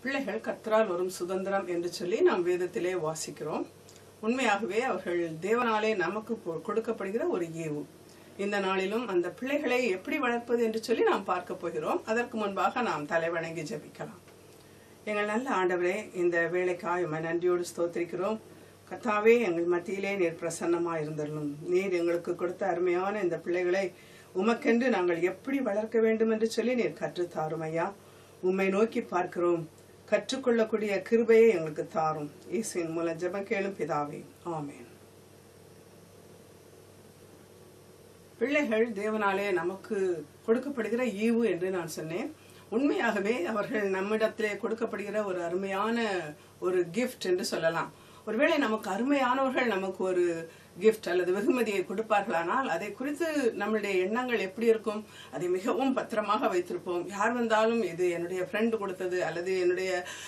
பிள்ளைகள் கர்த்தரால் வரும் சுதந்திரம் என்று சொல்லி நாம் வேதத்திலே வாசிக்கிறோம் உண்மையாகவே அவர்கள் தேவனாலே நமக்கு கொ- கொடுக்கப்படுகிற ஒரு ஈவு இந்த நாளிலும் அந்த பிள்ளைகளை எப்படி வளர்ப்பது என்று சொல்லி நாம் பார்க்க போகிறோம் அதற்கு முன்பாக நாம் தலைவணங்கி ஜெபிக்கலாம் எங்கள் நல்ல ஆண்டவரே இந்த வேலைக்காய் உம்மை நன்றியோடு ஸ்தோத்திரிக்கிறோம் கத்தாவே எங்கள் மத்தியிலே நீர் பிரசன்னமாக இருந்தருளும் நீர் எங்களுக்கு கொடுத்த அருமையான இந்த பிள்ளைகளை உமக்கென்று நாங்கள் எப்படி வளர்க்க வேண்டும் என்று சொல்லி நீர் கற்றுத்தாரும் ஐயா உம்மை நோக்கி பார்க்கிறோம் கற்றுக்கொள்ளக்கூடிய கிருபையை எங்களுக்கு தாரும் இயேசுவின் மூலம் ஜெபம் கேளும் பிதாவே ஆமென் பிள்ளைகள் தேவனாலே நமக்கு கொடுக்கப்படுகிற ஈவு என்று நான் சொன்னேன் உண்மையாகவே அவர்கள் நம்மிடத்திலே கொடுக்கப்படுகிற ஒரு அருமையான ஒரு கிஃப்ட் என்று சொல்லலாம் ஒருவேளை நமக்கு அருமையானவர்கள் நமக்கு ஒரு கிஃப்ட் அல்லது வெகுமதியை கொடுப்பார்களானால் அதை குறித்து நம்மளுடைய எண்ணங்கள் எப்படி இருக்கும் அதை மிகவும் பத்திரமாக வைத்திருப்போம் யார் வந்தாலும் இது என்னுடைய ஃப்ரெண்டு கொடுத்தது அல்லது என்னுடைய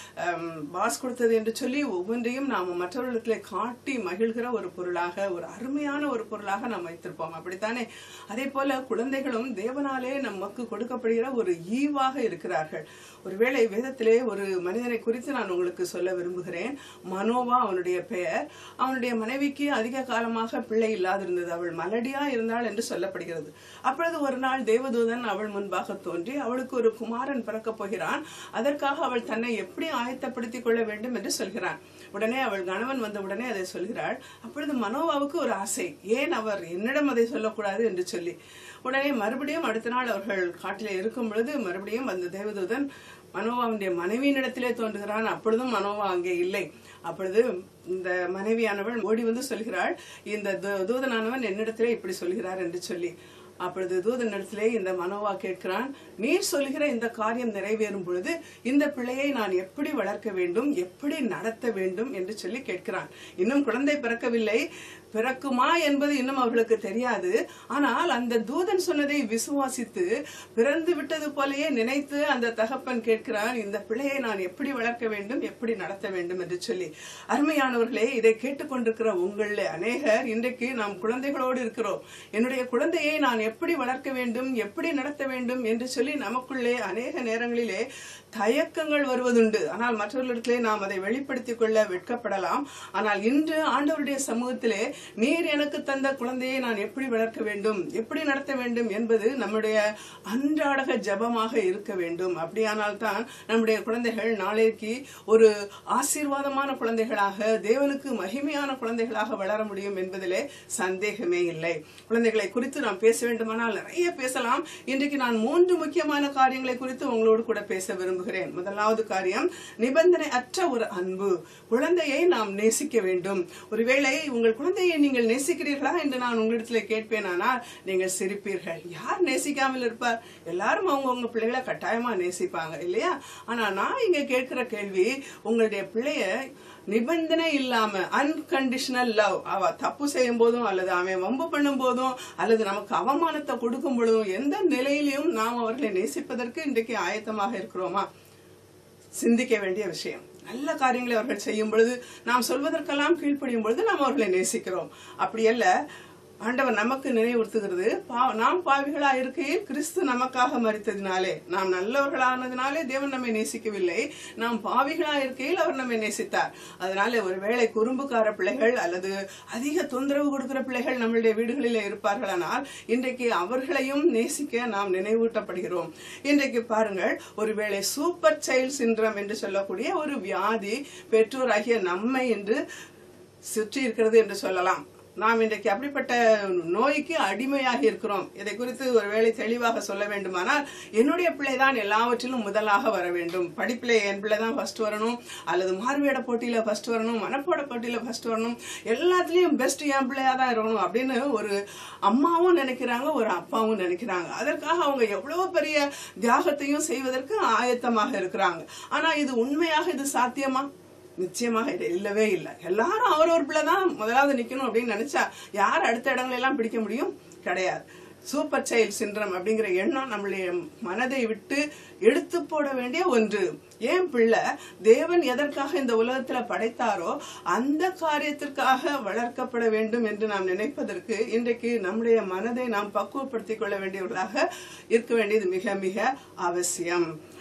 பாஸ் கொடுத்தது என்று சொல்லி ஒவ்வொன்றையும் நாம் மற்றவர்களிடத்திலே காட்டி மகிழ்கிற ஒரு பொருளாக ஒரு அருமையான ஒரு பொருளாக நாம் வைத்திருப்போம் அப்படித்தானே அதே போல குழந்தைகளும் தேவனாலே நமக்கு கொடுக்கப்படுகிற ஒரு ஈவாக இருக்கிறார்கள் ஒருவேளை வேதத்திலே ஒரு மனிதனை குறித்து நான் உங்களுக்கு சொல்ல விரும்புகிறேன் மனோவா அவனுடைய பெயர் அவனுடைய மனைவிக்கு அதிக காலமாக பிள்ளை இல்லாதிருந்தது அவள் மலடியா இருந்தாள் என்று சொல்லப்படுகிறது அப்பொழுது ஒரு நாள் தேவதூதன் அவள் முன்பாக தோன்றி அவளுக்கு ஒரு குமாரன் பிறக்கப் போகிறான் அதற்காக அவள் தன்னை எப்படி ஆயத்தப்படுத்திக் கொள்ள வேண்டும் என்று சொல்கிறான் உடனே அவள் கணவன் வந்த உடனே அதை சொல்கிறாள் அப்பொழுது மனோவாவுக்கு ஒரு ஆசை ஏன் அவர் என்னிடம் அதை சொல்லக்கூடாது என்று சொல்லி உடனே மறுபடியும் அடுத்த நாள் அவர்கள் காட்டிலே இருக்கும் பொழுது மறுபடியும் அந்த தேவதூதன் மனோவாவுடைய மனைவியினிடத்திலே தோன்றுகிறான் அப்பொழுதும் மனோவா அங்கே இல்லை அப்பொழுது இந்த மனைவியானவள் ஓடி வந்து சொல்கிறாள் இந்த தூ- தூதனானவன் என்னிடத்திலே இப்படி சொல்கிறார் என்று சொல்லி அப்பொழுது தூதனிடத்திலே இந்த மனோவா கேட்கிறான் நீர் சொல்கிற இந்த காரியம் நிறைவேறும் பொழுது இந்த பிள்ளையை நான் எப்படி வளர்க்க வேண்டும் எப்படி நடத்த வேண்டும் என்று சொல்லி கேட்கிறான் இன்னும் குழந்தை பிறக்கவில்லை பிறக்குமா என்பது இன்னும் அவர்களுக்கு தெரியாது ஆனால் அந்த தூதன் சொன்னதை விசுவாசித்து பிறந்து விட்டது போலயே நினைத்து அந்த தகப்பன் கேட்கிறான் இந்த பிள்ளையை நான் எப்படி வளர்க்க வேண்டும் எப்படி நடத்த வேண்டும் என்று சொல்லி அருமையானவர்களே இதை கேட்டுக்கொண்டிருக்கிற உங்களில் அநேகர் இன்றைக்கு நாம் குழந்தைகளோடு இருக்கிறோம் என்னுடைய குழந்தையை நான் எப்படி வளர்க்க வேண்டும் எப்படி நடத்த வேண்டும் என்று சொல்லி நமக்குள்ளே அநேக நேரங்களிலே தயக்கங்கள் வருவதுண்டு ஆனால் மற்றவர்களிடத்திலே நாம் அதை வெளிப்படுத்திக் கொள்ள வெட்கப்படலாம் ஆனால் இன்று ஆண்டவருடைய சமூகத்திலே நீர் எனக்கு தந்த குழந்தையை நான் எப்படி வளர்க்க வேண்டும் எப்படி நடத்த வேண்டும் என்பது நம்முடைய அன்றாடக ஜபமாக இருக்க வேண்டும் அப்படியானால் தான் நம்முடைய குழந்தைகள் நாளைக்கு ஒரு ஆசீர்வாதமான குழந்தைகளாக தேவனுக்கு மகிமையான குழந்தைகளாக வளர முடியும் என்பதிலே சந்தேகமே இல்லை குழந்தைகளை குறித்து நாம் பேச வேண்டுமானால் நிறைய பேசலாம் இன்றைக்கு நான் மூன்று முக்கியமான காரியங்களை குறித்து உங்களோடு கூட பேச விரும்புகிறேன் முதலாவது காரியம் நிபந்தனை அற்ற ஒரு அன்பு குழந்தையை நாம் நேசிக்க வேண்டும் ஒருவேளை உங்கள் குழந்தையை நீங்கள் நேசிக்கிறீர்களா என்று நான் உங்களிடத்தில் கேட்பேனானால் நீங்கள் சிரிப்பீர்கள் யார் நேசிக்காமல் இருப்பார் எல்லாரும் அவங்க உங்க பிள்ளைகளை கட்டாயமா நேசிப்பாங்க இல்லையா ஆனா நான் இங்க கேட்கிற கேள்வி உங்களுடைய பிள்ளைய நிபந்தனை இல்லாம அன்கண்டிஷனல் லவ் அவ தப்பு செய்யும் போதும் அல்லது அவன் வம்பு பண்ணும் போதும் அல்லது நமக்கு அவமானத்தை கொடுக்கும் பொழுதும் எந்த நிலையிலையும் நாம் அவர்களை நேசிப்பதற்கு இன்றைக்கு ஆயத்தமாக இருக்கிறோமா சிந்திக்க வேண்டிய விஷயம் நல்ல காரியங்களை அவர்கள் செய்யும் பொழுது நாம் சொல்வதற்கெல்லாம் கீழ்ப்படியும் பொழுது நாம் அவர்களை நேசிக்கிறோம் அப்படி அல்ல ஆண்டவர் நமக்கு நினைவுறுத்துகிறது பா- நாம் பாவிகளா இருக்கையில் கிறிஸ்து நமக்காக மறித்ததினாலே நாம் நல்லவர்களானதினாலே தேவன் நம்மை நேசிக்கவில்லை நாம் பாவிகளா இருக்கையில் அவர் நம்மை நேசித்தார் அதனால ஒருவேளை குறும்புக்கார பிள்ளைகள் அல்லது அதிக தொந்தரவு கொடுக்கிற பிள்ளைகள் நம்மளுடைய வீடுகளிலே இருப்பார்களானால் இன்றைக்கு அவர்களையும் நேசிக்க நாம் நினைவூட்டப்படுகிறோம் இன்றைக்கு பாருங்கள் ஒருவேளை சூப்பர் சைல்ட் சின்ரம் என்று சொல்லக்கூடிய ஒரு வியாதி பெற்றோராகிய நம்மை என்று சுற்றி இருக்கிறது என்று சொல்லலாம் நாம் இன்றைக்கு அப்படிப்பட்ட நோய்க்கு அடிமையாக இருக்கிறோம் இதை குறித்து ஒருவேளை தெளிவாக சொல்ல வேண்டுமானால் என்னுடைய பிள்ளை தான் எல்லாவற்றிலும் முதலாக வர வேண்டும் படிப்பிலே என் பிள்ளை தான் ஃபர்ஸ்ட் வரணும் அல்லது மார்வேட போட்டியில ஃபர்ஸ்ட் வரணும் மனப்போட போட்டியில ஃபர்ஸ்ட் வரணும் எல்லாத்துலயும் பெஸ்ட் என் பிள்ளையா தான் இருக்கணும் அப்படின்னு ஒரு அம்மாவும் நினைக்கிறாங்க ஒரு அப்பாவும் நினைக்கிறாங்க அதற்காக அவங்க எவ்வளவு பெரிய தியாகத்தையும் செய்வதற்கு ஆயத்தமாக இருக்கிறாங்க ஆனா இது உண்மையாக இது சாத்தியமா நிச்சயமாக இது இல்லவே இல்லை எல்லாரும் அவர் ஒரு பிள்ளை தான் முதலாவது நிக்கணும் அப்படின்னு நினைச்சா யார் அடுத்த இடங்களை எல்லாம் பிடிக்க முடியும் கிடையாது சூப்பர் சைல்ட் சின்ரம் அப்படிங்கிற எண்ணம் நம்மளுடைய மனதை விட்டு எடுத்து போட வேண்டிய ஒன்று ஏன் பிள்ளை தேவன் எதற்காக இந்த உலகத்துல படைத்தாரோ அந்த காரியத்திற்காக வளர்க்கப்பட வேண்டும் என்று நாம் நினைப்பதற்கு இன்றைக்கு நம்முடைய மனதை நாம் பக்குவப்படுத்திக் கொள்ள வேண்டியவர்களாக இருக்க வேண்டியது மிக மிக அவசியம்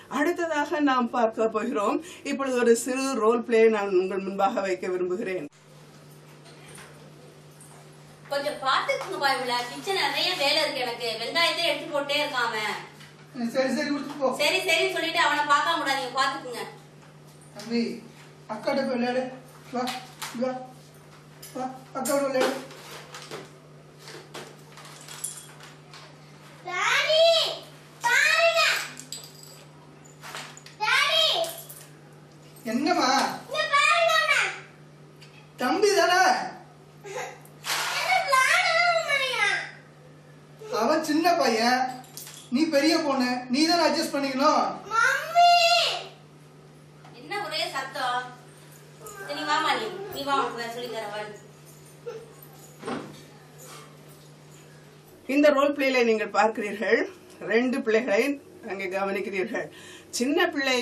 அடுத்ததாக நாம் பார்க்க போகிறோம் இப்பொழுது ஒரு சிறு ரோல் பிளே நான் உங்கள் முன்பாக வைக்க விரும்புகிறேன் கொஞ்சம் பாத்துக்குங்கப்பா இவள கிச்சன் நிறைய வேலை இருக்கு எனக்கு வெங்காயத்தை எடுத்து போட்டே இருக்கான் அவன் சரி சரி கொடுத்துட்டு போ சரி சரி சொல்லிட்டு அவனை பார்க்க கூடாதீங்க பாத்துக்குங்க தம்பி அக்காட்ட போய் விளையாடு வா வா வா அக்காவோட விளையாடு டாடி பாருங்க டாடி என்னம்மா இங்க பாருங்க தம்பி தானே என்ன விளையாடவே முடியும் அவன் சின்ன பையன் நீ பெரிய பொண்ணு நீ தானே அட்ஜஸ்ட் பண்ணிக்கணும் மம்மி என்ன ஒரே சத்தம் சரி, நீ வாமா நீ நீ வா உனக்கு நான் சொல்லி தரேன் வா இந்த ரோல் பிளேல நீங்கள் பார்க்கிறீர்கள் ரெண்டு பிள்ளைகளை அங்கே கவனிக்கிறீர்கள் சின்ன பிள்ளை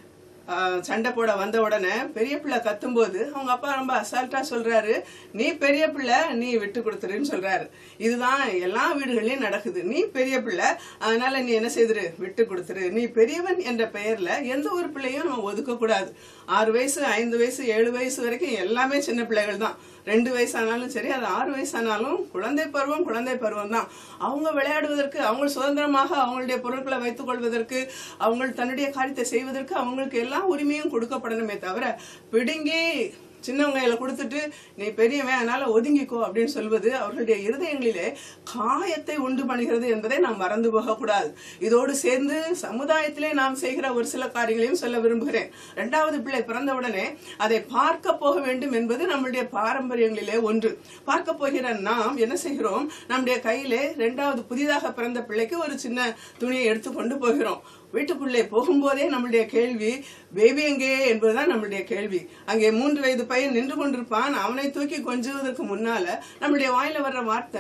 ஆ, சண்டை போட வந்த உடனே பெரிய பிள்ளை கத்தும்போது அவங்க அப்பா ரொம்ப அசால்ட்டா சொல்றாரு நீ பெரிய பிள்ளை நீ விட்டு கொடுத்துருன்னு சொல்றாரு இதுதான் எல்லா வீடுகள்லயும் நடக்குது நீ பெரிய பிள்ளை அதனால நீ என்ன செய்துரு விட்டு கொடுத்துரு நீ பெரியவன் என்ற பெயர்ல எந்த ஒரு பிள்ளையும் நம்ம ஒதுக்க கூடாது ஆறு வயசு ஐந்து வயசு ஏழு வயசு வரைக்கும் எல்லாமே சின்ன பிள்ளைகள் தான் ரெண்டு வயசானாலும் சரி அது ஆறு வயசானாலும் குழந்தை பருவம் குழந்தை பருவம் தான் அவங்க விளையாடுவதற்கு அவங்க சுதந்திரமாக அவங்களுடைய பொருட்களை வைத்துக் கொள்வதற்கு அவங்க தன்னுடைய காரியத்தை செய்வதற்கு அவங்களுக்கு எல்லா உரிமையும் கொடுக்கப்படணுமே தவிர பிடுங்கி சின்னவங்க கையில கொடுத்துட்டு நீ பெரியவன் அதனால ஒதுங்கிக்கோ அப்படின்னு சொல்வது அவர்களுடைய இருதயங்களிலே காயத்தை உண்டு பண்ணுகிறது என்பதை நாம் மறந்து போகக்கூடாது இதோடு சேர்ந்து சமுதாயத்திலே நாம் செய்கிற ஒரு சில காரியங்களையும் சொல்ல விரும்புகிறேன் இரண்டாவது பிள்ளை பிறந்த உடனே அதை பார்க்க போக வேண்டும் என்பது நம்முடைய பாரம்பரியங்களிலே ஒன்று பார்க்க போகிற நாம் என்ன செய்கிறோம் நம்முடைய கையிலே இரண்டாவது புதிதாக பிறந்த பிள்ளைக்கு ஒரு சின்ன துணியை எடுத்து கொண்டு போகிறோம் வீட்டுக்குள்ளே போகும்போதே நம்மளுடைய கேள்வி பேபி எங்கே என்பதுதான் நம்மளுடைய கேள்வி அங்கே மூன்று வயது பையன் நின்று கொண்டிருப்பான் அவனை தூக்கி கொஞ்சுவதற்கு முன்னால நம்மளுடைய வாயில வர்ற வார்த்தை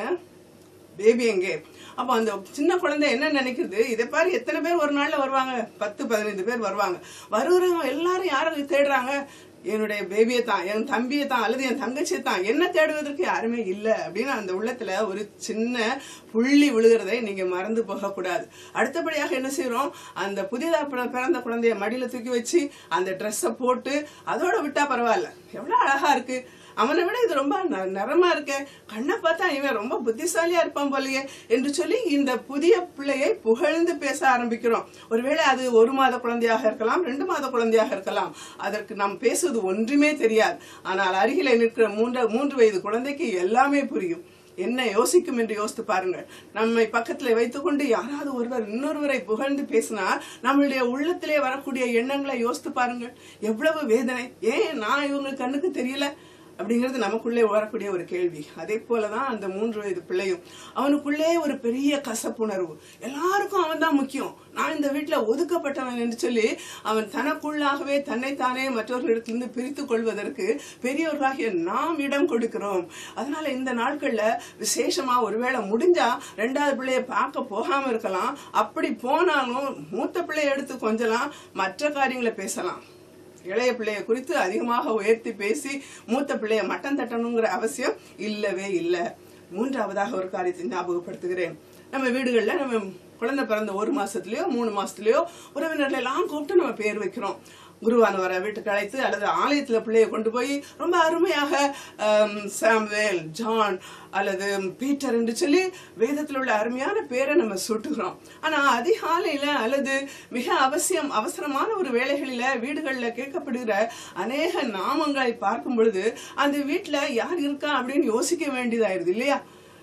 பேபி எங்கே அப்போ அந்த சின்ன குழந்தை என்ன நினைக்குது இதை பாரு எத்தனை பேர் ஒரு நாள்ல வருவாங்க பத்து பதினைந்து பேர் வருவாங்க வருகிறவங்க எல்லாரும் யாரை தேடுறாங்க என்னுடைய பேபியை தான் என் தம்பியை தான் அல்லது என் தங்கச்சியை தான் என்ன தேடுவதற்கு யாருமே இல்லை அப்படின்னு அந்த உள்ளத்துல ஒரு சின்ன புள்ளி விழுகிறதை நீங்க மறந்து போக கூடாது அடுத்தபடியாக என்ன செய்யறோம் அந்த புதிதா பிற- பிறந்த குழந்தைய மடியில தூக்கி வச்சு அந்த ட்ரெஸ்ஸை போட்டு அதோட விட்டா பரவாயில்ல எவ்வளவு அழகா இருக்கு அவனை விட இது ரொம்ப ந- நிறமா இருக்க கண்ணை பார்த்தா இவன் ரொம்ப புத்திசாலியா இருப்பான் போலயே என்று சொல்லி இந்த புதிய பிள்ளையை புகழ்ந்து பேச ஆரம்பிக்கிறோம் ஒருவேளை அது ஒரு மாத குழந்தையாக இருக்கலாம் ரெண்டு மாத குழந்தையாக இருக்கலாம் அதற்கு நாம் பேசுவது ஒன்றுமே தெரியாது ஆனால் அருகிலே நிற்கிற மூன்று மூன்று வயது குழந்தைக்கு எல்லாமே புரியும் என்ன யோசிக்கும் என்று யோசித்து பாருங்கள் நம்மை பக்கத்துல வைத்துக்கொண்டு யாராவது ஒருவர் இன்னொருவரை புகழ்ந்து பேசினால் நம்மளுடைய உள்ளத்திலே வரக்கூடிய எண்ணங்களை யோசித்து பாருங்கள் எவ்வளவு வேதனை ஏன் நான் இவங்க கண்ணுக்கு தெரியல அப்படிங்கிறது நமக்குள்ளே வரக்கூடிய ஒரு கேள்வி அதே போலதான் அந்த மூன்று வயது பிள்ளையும் அவனுக்குள்ளே ஒரு பெரிய கசப்புணர்வு எல்லாருக்கும் அவன் தான் முக்கியம் நான் இந்த வீட்டுல ஒதுக்கப்பட்டவன் என்று சொல்லி அவன் தனக்குள்ளாகவே தன்னைத்தானே மற்றவர்களிடத்திலிருந்து பிரித்து கொள்வதற்கு பெரியவர்களாகிய நாம் இடம் கொடுக்கிறோம் அதனால இந்த நாட்கள்ல விசேஷமா ஒருவேளை முடிஞ்சா ரெண்டாவது பிள்ளைய பார்க்க போகாம இருக்கலாம் அப்படி போனாலும் மூத்த பிள்ளைய எடுத்து கொஞ்சலாம் மற்ற காரியங்களை பேசலாம் இளைய பிள்ளைய குறித்து அதிகமாக உயர்த்தி பேசி மூத்த பிள்ளைய மட்டம் தட்டணுங்கிற அவசியம் இல்லவே இல்லை மூன்றாவதாக ஒரு காரியத்தை ஞாபகப்படுத்துகிறேன் நம்ம வீடுகள்ல நம்ம குழந்தை பிறந்த ஒரு மாசத்துலயோ மூணு மாசத்துலயோ உறவினர்களை எல்லாம் கூப்பிட்டு நம்ம பேர் வைக்கிறோம் குருவானவரை வீட்டுக்கு அழைத்து அல்லது ஆலயத்துல பிள்ளைய கொண்டு போய் ரொம்ப அருமையாக ஆம், சாமுவேல் ஜான் அல்லது பீட்டர் என்று சொல்லி வேதத்தில் உள்ள அருமையான பேரை நம்ம சுட்டுகிறோம் ஆனா அதிகாலையில அல்லது மிக அவசியம் அவசரமான ஒரு வேலைகளில வீடுகள்ல கேட்கப்படுகிற அநேக நாமங்களை பார்க்கும் பொழுது அந்த வீட்டுல யார் இருக்கா அப்படின்னு யோசிக்க வேண்டியதாயிருது இல்லையா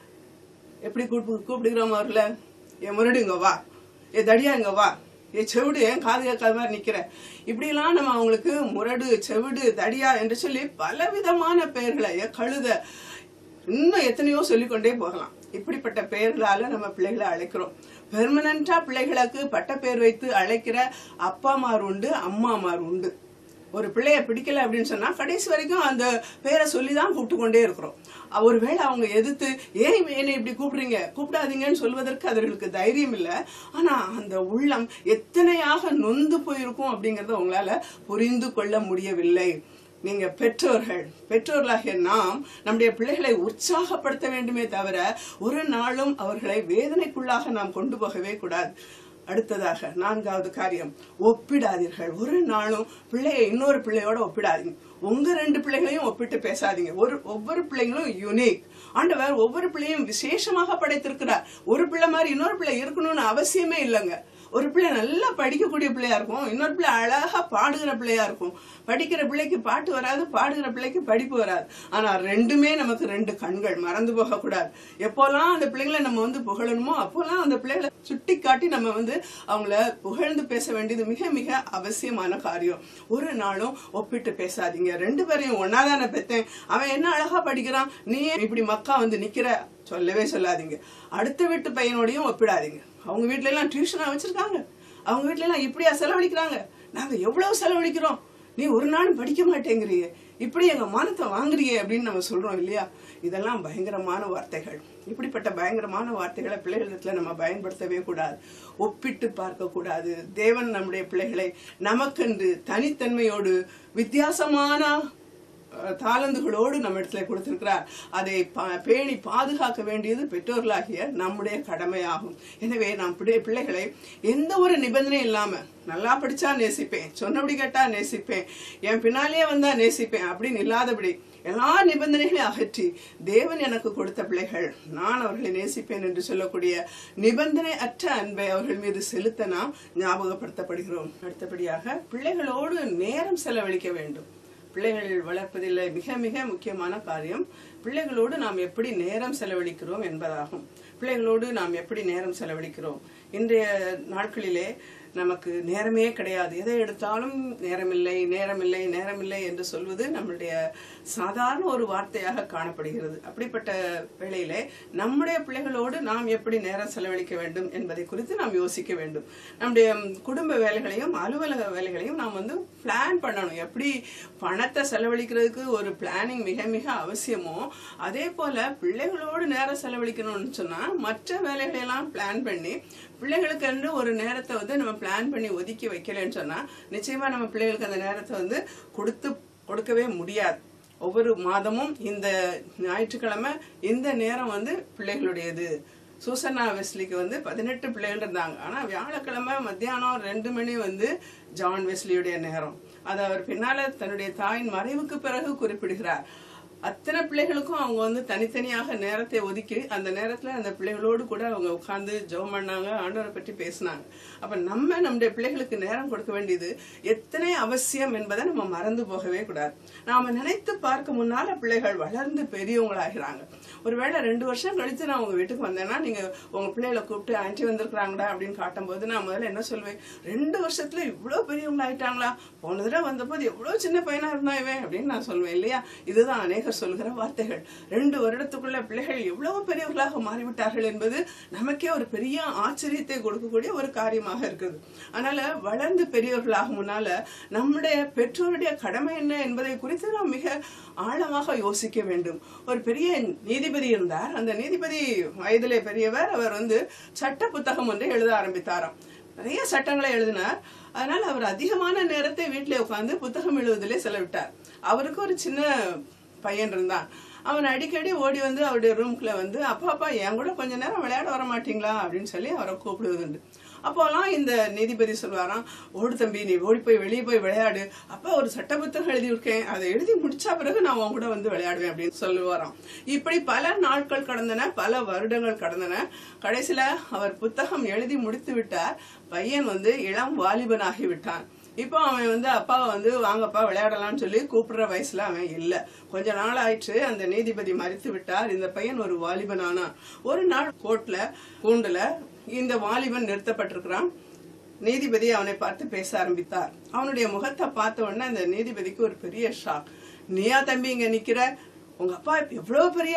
எப்படி கூப்பிடு கூப்பிடுகிறோம் அவர்ல என் முரடு இங்க வா ஏ தடியா இங்க வா ஏ செவிடு ஏன் காது கேட்காத மாதிரி நிக்கிற இப்படிலாம் நம்ம அவங்களுக்கு முரடு செவிடு தடியா என்று சொல்லி பலவிதமான பெயர்களை ஏ கழுத இன்னும் எத்தனையோ சொல்லிக்கொண்டே போகலாம் இப்படிப்பட்ட பெயர்களால நம்ம பிள்ளைகளை அழைக்கிறோம் பெர்மனண்டா பிள்ளைகளுக்கு பட்ட பெயர் வைத்து அழைக்கிற அப்பாமார் உண்டு அம்மாமார் உண்டு ஒரு பிள்ளைய பிடிக்கல அப்படின்னு சொன்னா கடைசி வரைக்கும் அந்த பேரை சொல்லி தான் கூப்பிட்டு கொண்டே இருக்கிறோம் ஒருவேளை அவங்க எதிர்த்து ஏன் என்னை இப்படி கூப்பிடுறீங்க கூப்பிடாதீங்கன்னு சொல்வதற்கு அவர்களுக்கு தைரியம் இல்லை ஆனா அந்த உள்ளம் எத்தனையாக நொந்து போயிருக்கும் அப்படிங்கறத உங்களால புரிந்து கொள்ள முடியவில்லை நீங்க பெற்றோர்கள் பெற்றோர்களாகிய நாம் நம்முடைய பிள்ளைகளை உற்சாகப்படுத்த வேண்டுமே தவிர ஒரு நாளும் அவர்களை வேதனைக்குள்ளாக நாம் கொண்டு போகவே கூடாது அடுத்ததாக நான்காவது காரியம் ஒப்பிடாதீர்கள் ஒரு நாளும் பிள்ளைய இன்னொரு பிள்ளையோட ஒப்பிடாதீங்க உங்க ரெண்டு பிள்ளைகளையும் ஒப்பிட்டு பேசாதீங்க ஒரு ஒவ்வொரு பிள்ளைங்களும் யுனிக் ஆண்டவர் ஒவ்வொரு பிள்ளையும் விசேஷமாக படைத்திருக்கிறார் ஒரு பிள்ளை மாதிரி இன்னொரு பிள்ளை இருக்கணும்னு அவசியமே இல்லைங்க ஒரு பிள்ளை நல்லா படிக்கக்கூடிய பிள்ளையா இருக்கும் இன்னொரு பிள்ளை அழகா பாடுகிற பிள்ளையா இருக்கும் படிக்கிற பிள்ளைக்கு பாட்டு வராது பாடுகிற பிள்ளைக்கு படிப்பு வராது ஆனா ரெண்டுமே நமக்கு ரெண்டு கண்கள் மறந்து போக கூடாது எப்போல்லாம் அந்த பிள்ளைங்களை நம்ம வந்து புகழணுமோ அப்போல்லாம் அந்த பிள்ளைகளை சுட்டி காட்டி நம்ம வந்து அவங்கள புகழ்ந்து பேச வேண்டியது மிக மிக அவசியமான காரியம் ஒரு நாளும் ஒப்பிட்டு பேசாதீங்க ரெண்டு பேரையும் ஒன்னாதானே பெத்தேன் அவன் என்ன அழகா படிக்கிறான் நீ ஏன் இப்படி மக்கா வந்து நிக்கிற சொல்லவே சொல்லாதீங்க அடுத்த வீட்டு பையனோடையும் ஒப்பிடாதீங்க அவங்க வீட்ல எல்லாம் டியூஷனா வச்சிருக்காங்க அவங்க வீட்ல எல்லாம் இப்படியா செலவழிக்கிறாங்க நாங்க எவ்வளவு செலவழிக்கிறோம் நீ ஒரு நாளும் படிக்க மாட்டேங்கிறியே இப்படி எங்க மானத்தை வாங்குறியே அப்படின்னு நம்ம சொல்றோம் இல்லையா இதெல்லாம் பயங்கரமான வார்த்தைகள் இப்படிப்பட்ட பயங்கரமான வார்த்தைகளை பிள்ளைகளிடத்துல நம்ம பயன்படுத்தவே கூடாது ஒப்பிட்டு பார்க்க கூடாது தேவன் நம்முடைய பிள்ளைகளை நமக்கென்று தனித்தன்மையோடு வித்தியாசமான அஹ், தாளந்துகளோடு நம்ம இடத்துல கொடுத்திருக்கிறார் அதை பா- பேணி பாதுகாக்க வேண்டியது பெற்றோர்களாகிய நம்முடைய கடமையாகும் எனவே நாம் பிள்ளை- பிள்ளைகளை எந்த ஒரு நிபந்தனையும் இல்லாம நல்லா படிச்சா நேசிப்பேன் சொன்னபடி கேட்டா நேசிப்பேன் என் பின்னாலேயே வந்தா நேசிப்பேன் அப்படின்னு இல்லாதபடி எல்லா நிபந்தனைகளையும் அகற்றி தேவன் எனக்கு கொடுத்த பிள்ளைகள் நான் அவர்களை நேசிப்பேன் என்று சொல்லக்கூடிய நிபந்தனை அற்ற அன்பை அவர்கள் மீது செலுத்த நாம் ஞாபகப்படுத்தப்படுகிறோம் அடுத்தபடியாக பிள்ளைகளோடு நேரம் செலவழிக்க வேண்டும் பிள்ளைகள் வளர்ப்பதில் மிக மிக முக்கியமான காரியம் பிள்ளைகளோடு நாம் எப்படி நேரம் செலவழிக்கிறோம் என்பதாகும் பிள்ளைகளோடு நாம் எப்படி நேரம் செலவழிக்கிறோம் இன்றைய நாட்களிலே நமக்கு நேரமே கிடையாது எதை எடுத்தாலும் நேரமில்லை நேரமில்லை நேரமில்லை என்று சொல்வது நம்முடைய சாதாரண ஒரு வார்த்தையாக காணப்படுகிறது அப்படிப்பட்ட வேளையிலே நம்முடைய பிள்ளைகளோடு நாம் எப்படி நேரம் செலவழிக்க வேண்டும் என்பதை குறித்து நாம் யோசிக்க வேண்டும் நம்முடைய குடும்ப வேலைகளையும் அலுவலக வேலைகளையும் நாம் வந்து பிளான் பண்ணணும் எப்படி பணத்தை செலவழிக்கிறதுக்கு ஒரு பிளானிங் மிக மிக அவசியமோ அதே போல பிள்ளைகளோடு நேரம் செலவழிக்கணும்னு சொன்னா மற்ற வேலைகளை எல்லாம் பிளான் பண்ணி பிள்ளைகளுக்கு என்று ஒரு நேரத்தை வந்து நம்ம பிளான் பண்ணி ஒதுக்கி வைக்கலன்னு சொன்னா நிச்சயமா நம்ம பிள்ளைகளுக்கு அந்த நேரத்தை வந்து கொடுத்து கொடுக்கவே முடியாது ஒவ்வொரு மாதமும் இந்த ஞாயிற்றுக்கிழமை இந்த நேரம் வந்து பிள்ளைகளுடையது சூசன்னா வெஸ்லிக்கு வந்து பதினெட்டு பிள்ளைகள் இருந்தாங்க ஆனா வியாழக்கிழமை மத்தியானம் ரெண்டு மணி வந்து ஜான் வெஸ்லியுடைய நேரம் அது அவர் பின்னால தன்னுடைய தாயின் மறைவுக்கு பிறகு குறிப்பிடுகிறார் அத்தனை பிள்ளைகளுக்கும் அவங்க வந்து தனித்தனியாக நேரத்தை ஒதுக்கி அந்த நேரத்துல அந்த பிள்ளைகளோடு கூட அவங்க உட்கார்ந்து ஜெபம் பண்ணாங்க ஆண்டவரை பற்றி பேசினாங்க அப்ப நம்ம நம்முடைய பிள்ளைகளுக்கு நேரம் கொடுக்க வேண்டியது எத்தனை அவசியம் என்பதை நம்ம மறந்து போகவே கூடாது நாம நினைத்து பார்க்க முன்னால பிள்ளைகள் வளர்ந்து பெரியவங்களாகிறாங்க ஒருவேளை ரெண்டு வருஷம் கழித்து நான் உங்க வீட்டுக்கு வந்தேன்னா நீங்க உங்க பிள்ளைகளை கூப்பிட்டு ஆன்ட்டி வந்திருக்கிறாங்கடா அப்படின்னு காட்டும்போது நான் முதல்ல என்ன சொல்வேன் ரெண்டு வருஷத்துல இவ்வளவு பெரியவங்க ஆயிட்டாங்களா போன தடவை வந்தபோது எவ்வளவு சின்ன பையனா இருந்தா இவன் அப்படின்னு நான் சொல்வேன் இல்லையா இதுதான் அநேகர் சொல்கிற வார்த்தைகள் ரெண்டு வருடத்துக்குள்ள பிள்ளைகள் எவ்வளவு பெரியவர்களாக மாறிவிட்டார்கள் என்பது நமக்கே ஒரு பெரிய ஆச்சரியத்தை கொடுக்கக்கூடிய ஒரு காரியமாக இருக்குது அதனால வளர்ந்து பெரியவர்களாக முன்னால நம்முடைய பெற்றோருடைய கடமை என்ன என்பதை குறித்து நாம் மிக ஆழமாக யோசிக்க வேண்டும் ஒரு பெரிய நீதிபதி இருந்தார் அந்த நீதிபதி வயதிலே பெரியவர் அவர் வந்து சட்ட புத்தகம் ஒன்றை எழுத ஆரம்பித்தாராம் நிறைய சட்டங்களை எழுதினார் அதனால அவர் அதிகமான நேரத்தை வீட்டிலே உட்கார்ந்து புத்தகம் எழுதுவதிலே செலவிட்டார் அவருக்கு ஒரு சின்ன பையன் இருந்தான் அவன் அடிக்கடி ஓடி வந்து அவருடைய ரூம்குள்ள வந்து அப்பா அப்பா என் கூட கொஞ்ச நேரம் விளையாட வர மாட்டீங்களா அப்படின்னு சொல்லி அவரை கூப்பிடுவதுண்டு அப்போலாம் இந்த நீதிபதி சொல்வாராம் ஓடு தம்பி நீ ஓடி போய் வெளியே போய் விளையாடு அப்பா ஒரு சட்ட புத்தகம் எழுதி இருக்கேன் அதை எழுதி முடிச்சா பிறகு நான் உன் கூட வந்து விளையாடுவேன் அப்படின்னு சொல்லுவாராம் இப்படி பல நாட்கள் கடந்தன பல வருடங்கள் கடந்தன கடைசியில அவர் புத்தகம் எழுதி முடித்து விட்டார் பையன் வந்து இளம் வாலிபனாகி விட்டான் இப்போ அவன் வந்து அப்பாவை வந்து வாங்கப்பா விளையாடலாம்னு சொல்லி கூப்பிடுற வயசுல அவன் இல்ல கொஞ்ச நாள் ஆயிடுச்சு அந்த நீதிபதி மறித்து விட்டார் இந்த பையன் ஒரு வாலிபனானான் ஒரு நாள் கோர்ட்ல கூண்டுல இந்த வாலிபன் நிறுத்தப்பட்டிருக்கிறான் நீதிபதி அவனை பார்த்து பேச ஆரம்பித்தார் அவனுடைய முகத்தை பார்த்த உடனே அந்த நீதிபதிக்கு ஒரு பெரிய ஷாக் நீயா தம்பி இங்க நிக்கிற உங்க அப்பா எவ்வளவு பெரிய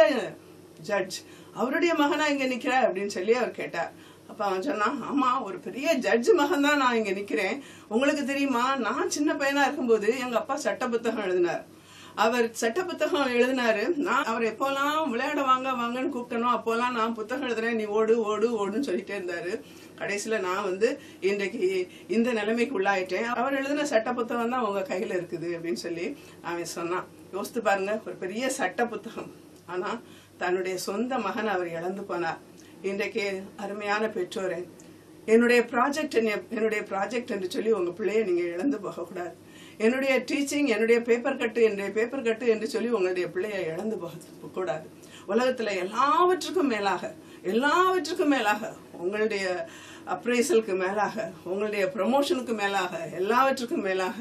ஜட்ஜ் அவருடைய மகனா இங்க நிக்கிற அப்படின்னு சொல்லி அவர் கேட்டார் அப்ப அவன் சொன்னான் ஆமா ஒரு பெரிய ஜட்ஜ் மகன் தான் நான் இங்க நிக்கிறேன் உங்களுக்கு தெரியுமா நான் சின்ன பையனா இருக்கும்போது எங்க அப்பா சட்ட புத்தகம் எழுதினார் அவர் சட்ட புத்தகம் எழுதினாரு நான் அவர் எப்போல்லாம் விளையாட வாங்க வாங்கன்னு கூப்பிட்டனோ அப்போல்லாம் நான் புத்தகம் எழுதுறேன் நீ ஓடு ஓடு ஓடுன்னு சொல்லிட்டே இருந்தாரு கடைசியில நான் வந்து இன்றைக்கு இந்த நிலைமைக்கு உள்ளாயிட்டேன் அவர் எழுதின சட்ட புத்தகம் தான் உங்க கையில இருக்குது அப்படின்னு சொல்லி அவன் சொன்னான் யோசித்து பாருங்க ஒரு பெரிய சட்ட புத்தகம் ஆனா தன்னுடைய சொந்த மகன் அவர் இழந்து போனார் இன்றைக்கு அருமையான பெற்றோரே என்னுடைய ப்ராஜெக்ட் என்னுடைய ப்ராஜெக்ட் என்று சொல்லி உங்க பிள்ளைய நீங்க இழந்து போகக்கூடாது என்னுடைய டீச்சிங் என்னுடைய பேப்பர் கட்டு என்னுடைய பேப்பர் கட்டு என்று சொல்லி உங்களுடைய பிள்ளைய இழந்து போக கூடாது உலகத்துல எல்லாவற்றுக்கும் மேலாக எல்லாவற்றுக்கும் மேலாக உங்களுடைய அப்ரைசலுக்கு மேலாக உங்களுடைய ப்ரமோஷனுக்கு மேலாக எல்லாவற்றுக்கும் மேலாக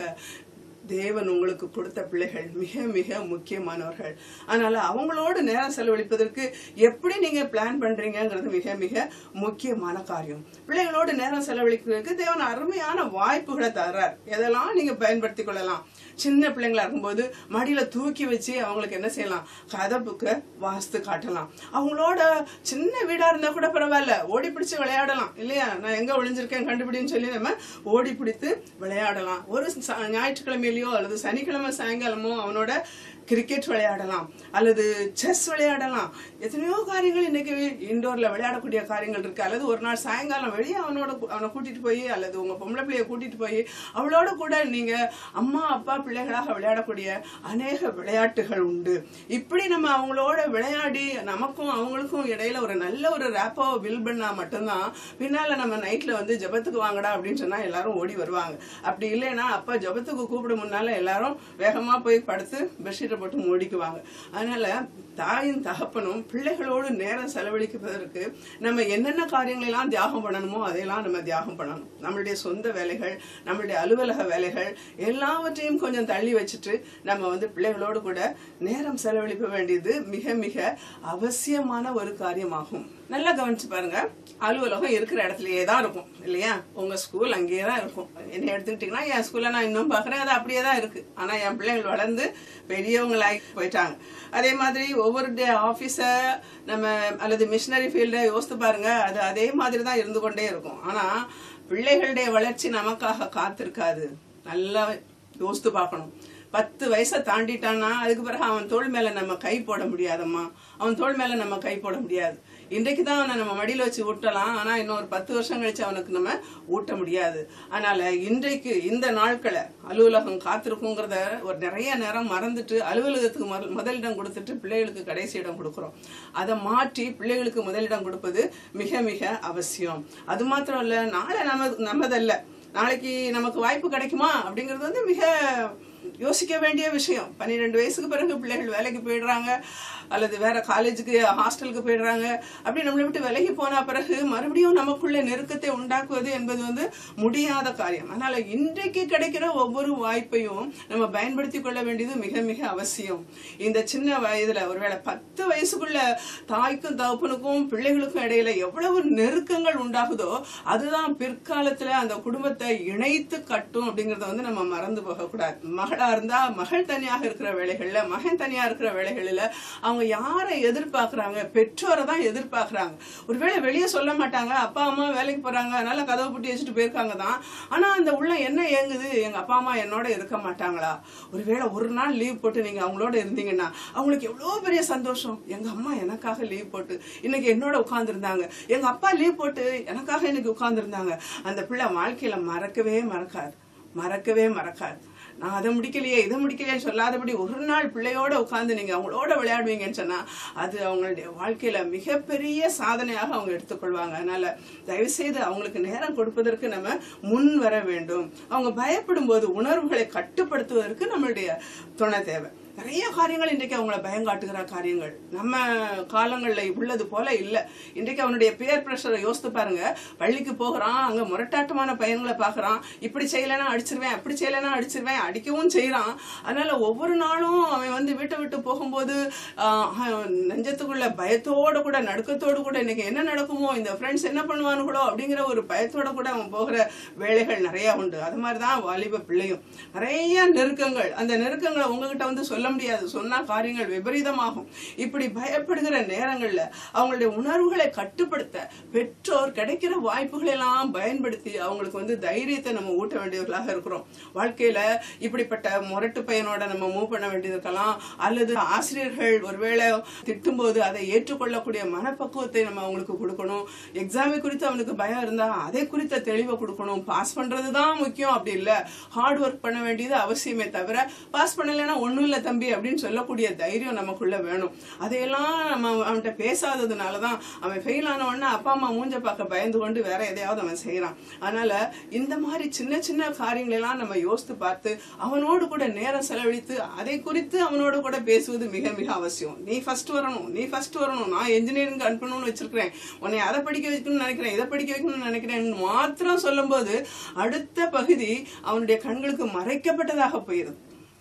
தேவன் உங்களுக்கு கொடுத்த பிள்ளைகள் மிக மிக முக்கியமானவர்கள் அதனால அவங்களோடு நேரம் செலவழிப்பதற்கு எப்படி நீங்க பிளான் பண்றீங்கங்கிறது மிக மிக முக்கியமான காரியம் பிள்ளைகளோடு நேரம் செலவழிக்கிறதுக்கு தேவன் அருமையான வாய்ப்புகளை தர்றார் எதெல்லாம் நீங்க பயன்படுத்தி கொள்ளலாம் சின்ன பிள்ளைங்களா இருக்கும்போது மடியில தூக்கி வச்சு அவங்களுக்கு என்ன செய்யலாம் கதை புக்க வாஸ்து காட்டலாம் அவங்களோட சின்ன வீடா இருந்தா கூட பரவாயில்ல ஓடி பிடிச்சு விளையாடலாம் இல்லையா நான் எங்க ஒளிஞ்சிருக்கேன் கண்டுபிடின்னு சொல்லி நம்ம ஓடி பிடித்து விளையாடலாம் ஒரு ச- ஞாயிற்றுக்கிழமையிலயோ அல்லது சனிக்கிழமை சாயங்காலமோ அவனோட கிரிக்கெட் விளையாடலாம் அல்லது செஸ் விளையாடலாம் எத்தனையோ காரியங்கள் இன்னைக்கு இண்டோர்ல விளையாடக்கூடிய காரியங்கள் இருக்கு அல்லது ஒரு நாள் சாயங்காலம் வெளியே அவனோட கு- அவனை கூட்டிட்டு போய் அல்லது உங்க பொம்பளை பிள்ளைய கூட்டிட்டு போய் அவளோட கூட நீங்க அம்மா அப்பா பிள்ளைகளாக விளையாடக்கூடிய அநேக விளையாட்டுகள் உண்டு இப்படி நம்ம அவங்களோட விளையாடி நமக்கும் அவங்களுக்கும் இடையில ஒரு நல்ல ஒரு ரேப்போ பில் பண்ணா மட்டும்தான் பின்னால நம்ம நைட்ல வந்து ஜெபத்துக்கு வாங்கடா அப்படின்னு சொன்னா எல்லாரும் ஓடி வருவாங்க அப்படி இல்லைன்னா அப்பா ஜெபத்துக்கு கூப்பிட முன்னால எல்லாரும் வேகமா போய் படுத்து பெட்ஷீட்டை போட்டு மூடிக்குவாங்க அதனால தாயும் தகப்பனும் பிள்ளைகளோடு நேரம் செலவழிப்பதற்கு நம்ம என்னென்ன காரியங்கள் எல்லாம் தியாகம் பண்ணணுமோ அதையெல்லாம் நம்ம தியாகம் பண்ணணும் நம்மளுடைய சொந்த வேலைகள் நம்மளுடைய அலுவலக வேலைகள் எல்லாவற்றையும் கொஞ்சம் தள்ளி வச்சுட்டு நம்ம வந்து பிள்ளைகளோடு கூட நேரம் செலவழிக்க வேண்டியது மிக மிக அவசியமான ஒரு காரியமாகும் நல்லா கவனிச்சு பாருங்க அலுவலகம் இருக்கிற இடத்துலயே தான் இருக்கும் இல்லையா உங்க ஸ்கூல் அங்கேயே தான் இருக்கும் என்ன எடுத்துக்கிட்டீங்கன்னா என் ஸ்கூல்ல நான் இன்னும் பாக்குறேன் அது அப்படியே தான் இருக்கு ஆனா என் பிள்ளைகள் வளர்ந்து பெரியவங்களாகி போயிட்டாங்க அதே மாதிரி ஒவ்வொரு டே ஆபீஸ நம்ம அல்லது மிஷினரி ஃபீல்ட யோசித்து பாருங்க அது அதே மாதிரி தான் இருந்து கொண்டே இருக்கும் ஆனா பிள்ளைகளுடைய வளர்ச்சி நமக்காக காத்திருக்காது நல்லா யோசித்து பார்க்கணும் பத்து வயசை தாண்டிட்டான்னா அதுக்கு பிறகு அவன் தோள் மேல நம்ம கை போட முடியாதம்மா அவன் தோள் மேல நம்ம கை போட முடியாது இன்றைக்கு தான் அவனை நம்ம மடியில வச்சு ஊட்டலாம் ஆனா இன்னும் ஒரு பத்து வருஷம் கழிச்சு அவனுக்கு நம்ம ஊட்ட முடியாது அதனால இன்றைக்கு இந்த நாட்களை அலுவலகம் காத்திருக்குங்கிறத ஒரு நிறைய நேரம் மறந்துட்டு அலுவலகத்துக்கு முதல் முதலிடம் கொடுத்துட்டு பிள்ளைகளுக்கு கடைசி இடம் கொடுக்குறோம் அதை மாற்றி பிள்ளைகளுக்கு முதலிடம் கொடுப்பது மிக மிக அவசியம் அது மாத்திரம் இல்ல நாளை நம்ம நம்மதல்ல நாளைக்கு நமக்கு வாய்ப்பு கிடைக்குமா அப்படிங்கிறது வந்து மிக யோசிக்க வேண்டிய விஷயம் பன்னிரெண்டு வயசுக்கு பிறகு பிள்ளைகள் வேலைக்கு போயிடுறாங்க அல்லது வேற காலேஜுக்கு ஹாஸ்டலுக்கு போயிடுறாங்க அப்படி நம்மளை விட்டு விலகி போன பிறகு மறுபடியும் நமக்குள்ள நெருக்கத்தை உண்டாக்குவது என்பது வந்து முடியாத காரியம் அதனால இன்றைக்கு கிடைக்கிற ஒவ்வொரு வாய்ப்பையும் நம்ம பயன்படுத்தி கொள்ள வேண்டியது மிக மிக அவசியம் இந்த சின்ன வயதுல ஒருவேளை பத்து வயசுக்குள்ள தாய்க்கும் தகப்பனுக்கும் பிள்ளைகளுக்கும் இடையில எவ்வளவு நெருக்கங்கள் உண்டாகுதோ அதுதான் பிற்காலத்துல அந்த குடும்பத்தை இணைத்து கட்டும் அப்படிங்கறத வந்து நம்ம மறந்து போக கூடாது மகளா இருந்தா மகள் தனியாக இருக்கிற வேலைகள்ல மகன் தனியா இருக்கிற வேலைகளில அவங்க யாரை எதிர்பார்க்கறாங்க பெற்றோரை தான் எதிர்பார்க்கறாங்க ஒருவேளை வெளியே சொல்ல மாட்டாங்க அப்பா அம்மா வேலைக்கு போறாங்க அதனால கதவை பூட்டி வச்சுட்டு போயிருக்காங்க தான் ஆனா அந்த உள்ள என்ன ஏங்குது எங்க அப்பா அம்மா என்னோட இருக்க மாட்டாங்களா ஒருவேளை ஒரு நாள் லீவ் போட்டு நீங்க அவங்களோட இருந்தீங்கன்னா அவங்களுக்கு எவ்வளவு பெரிய சந்தோஷம் எங்க அம்மா எனக்காக லீவ் போட்டு இன்னைக்கு என்னோட உட்கார்ந்துருந்தாங்க எங்க அப்பா லீவ் போட்டு எனக்காக இன்னைக்கு உட்கார்ந்துருந்தாங்க அந்த பிள்ளை வாழ்க்கையில மறக்கவே மறக்காது மறக்கவே மறக்காது நான் அதை முடிக்கலையே இதை முடிக்கலையே சொல்லாதபடி ஒரு நாள் பிள்ளையோட உட்கார்ந்து நீங்க அவங்களோட விளையாடுவீங்கன்னு சொன்னா அது அவங்களுடைய வாழ்க்கையில மிகப்பெரிய சாதனையாக அவங்க எடுத்துக்கொள்வாங்க அதனால தயவு செய்து அவங்களுக்கு நேரம் கொடுப்பதற்கு நம்ம முன் வர வேண்டும் அவங்க பயப்படும் போது உணர்வுகளை கட்டுப்படுத்துவதற்கு நம்மளுடைய துணை தேவை நிறைய காரியங்கள் இன்றைக்கு அவங்கள பயங்காட்டுகிற காரியங்கள் நம்ம காலங்கள்ல உள்ளது போல இல்ல இன்றைக்கு அவனுடைய பேர் பிரஷரை யோசித்து பாருங்க பள்ளிக்கு போகிறான் அங்க முரட்டாட்டமான பையன்களை பாக்குறான் இப்படி செய்யலைன்னா அடிச்சிருவேன் அப்படி செய்யலைன்னா அடிச்சிருவேன் அடிக்கவும் செய்யறான் அதனால ஒவ்வொரு நாளும் அவன் வந்து வீட்டை விட்டு போகும்போது ஆஹ், நெஞ்சத்துக்குள்ள பயத்தோட கூட நடுக்கத்தோடு கூட இன்னைக்கு என்ன நடக்குமோ இந்த ஃப்ரெண்ட்ஸ் என்ன பண்ணுவானுங்களோ அப்படிங்கிற ஒரு பயத்தோட கூட அவன் போகிற வேலைகள் நிறைய உண்டு அது மாதிரிதான் வாலிப பிள்ளையும் நிறைய நெருக்கங்கள் அந்த நெருக்கங்களை உங்ககிட்ட வந்து சொல்ல முடியாது சொன்னா காரியங்கள் விபரீதமாகும் இப்படி பயப்படுகிற நேரங்கள்ல அவங்களுடைய உணர்வுகளை கட்டுப்படுத்த பெற்றோர் கிடைக்கிற வாய்ப்புகளை எல்லாம் பயன்படுத்தி அவங்களுக்கு வந்து தைரியத்தை நம்ம ஊட்ட வேண்டியவர்களாக இருக்கிறோம் வாழ்க்கையில இப்படிப்பட்ட முரட்டு பையனோட நம்ம மூவ் பண்ண வேண்டியது இருக்கலாம் அல்லது ஆசிரியர்கள் ஒருவேளை திட்டும்போது அதை ஏற்றுக்கொள்ளக்கூடிய மனப்பக்குவத்தை நம்ம அவங்களுக்கு கொடுக்கணும் எக்ஸாமை குறித்து அவனுக்கு பயம் இருந்தா அதை குறித்த தெளிவை கொடுக்கணும் பாஸ் பண்றது தான் முக்கியம் அப்படி இல்ல ஹார்ட் ஒர்க் பண்ண வேண்டியது அவசியமே தவிர பாஸ் பண்ணலைன்னா ஒண்ணும் இல்ல தம்பி தம்பி அப்படின்னு சொல்லக்கூடிய தைரியம் நமக்குள்ள வேணும் அதையெல்லாம் நம்ம அவன்கிட்ட பேசாததுனால தான் அவன் ஃபெயில் ஆன உடனே அப்பா அம்மா மூஞ்ச பார்க்க பயந்து கொண்டு வேற எதையாவது அவன் செய்யறான் அதனால இந்த மாதிரி சின்ன சின்ன காரியங்களெல்லாம் நம்ம யோசித்து பார்த்து அவனோடு கூட நேரம் செலவழித்து அதை குறித்து அவனோடு கூட பேசுவது மிக மிக அவசியம் நீ ஃபர்ஸ்ட் வரணும் நீ ஃபர்ஸ்ட் வரணும் நான் இன்ஜினியரிங் அனுப்பணும்னு வச்சிருக்கிறேன் உன்னை அதை படிக்க வைக்கணும்னு நினைக்கிறேன் இதை படிக்க வைக்கணும்னு நினைக்கிறேன் மாத்திரம் சொல்லும்போது அடுத்த பகுதி அவனுடைய கண்களுக்கு மறைக்கப்பட்டதாக போயிருது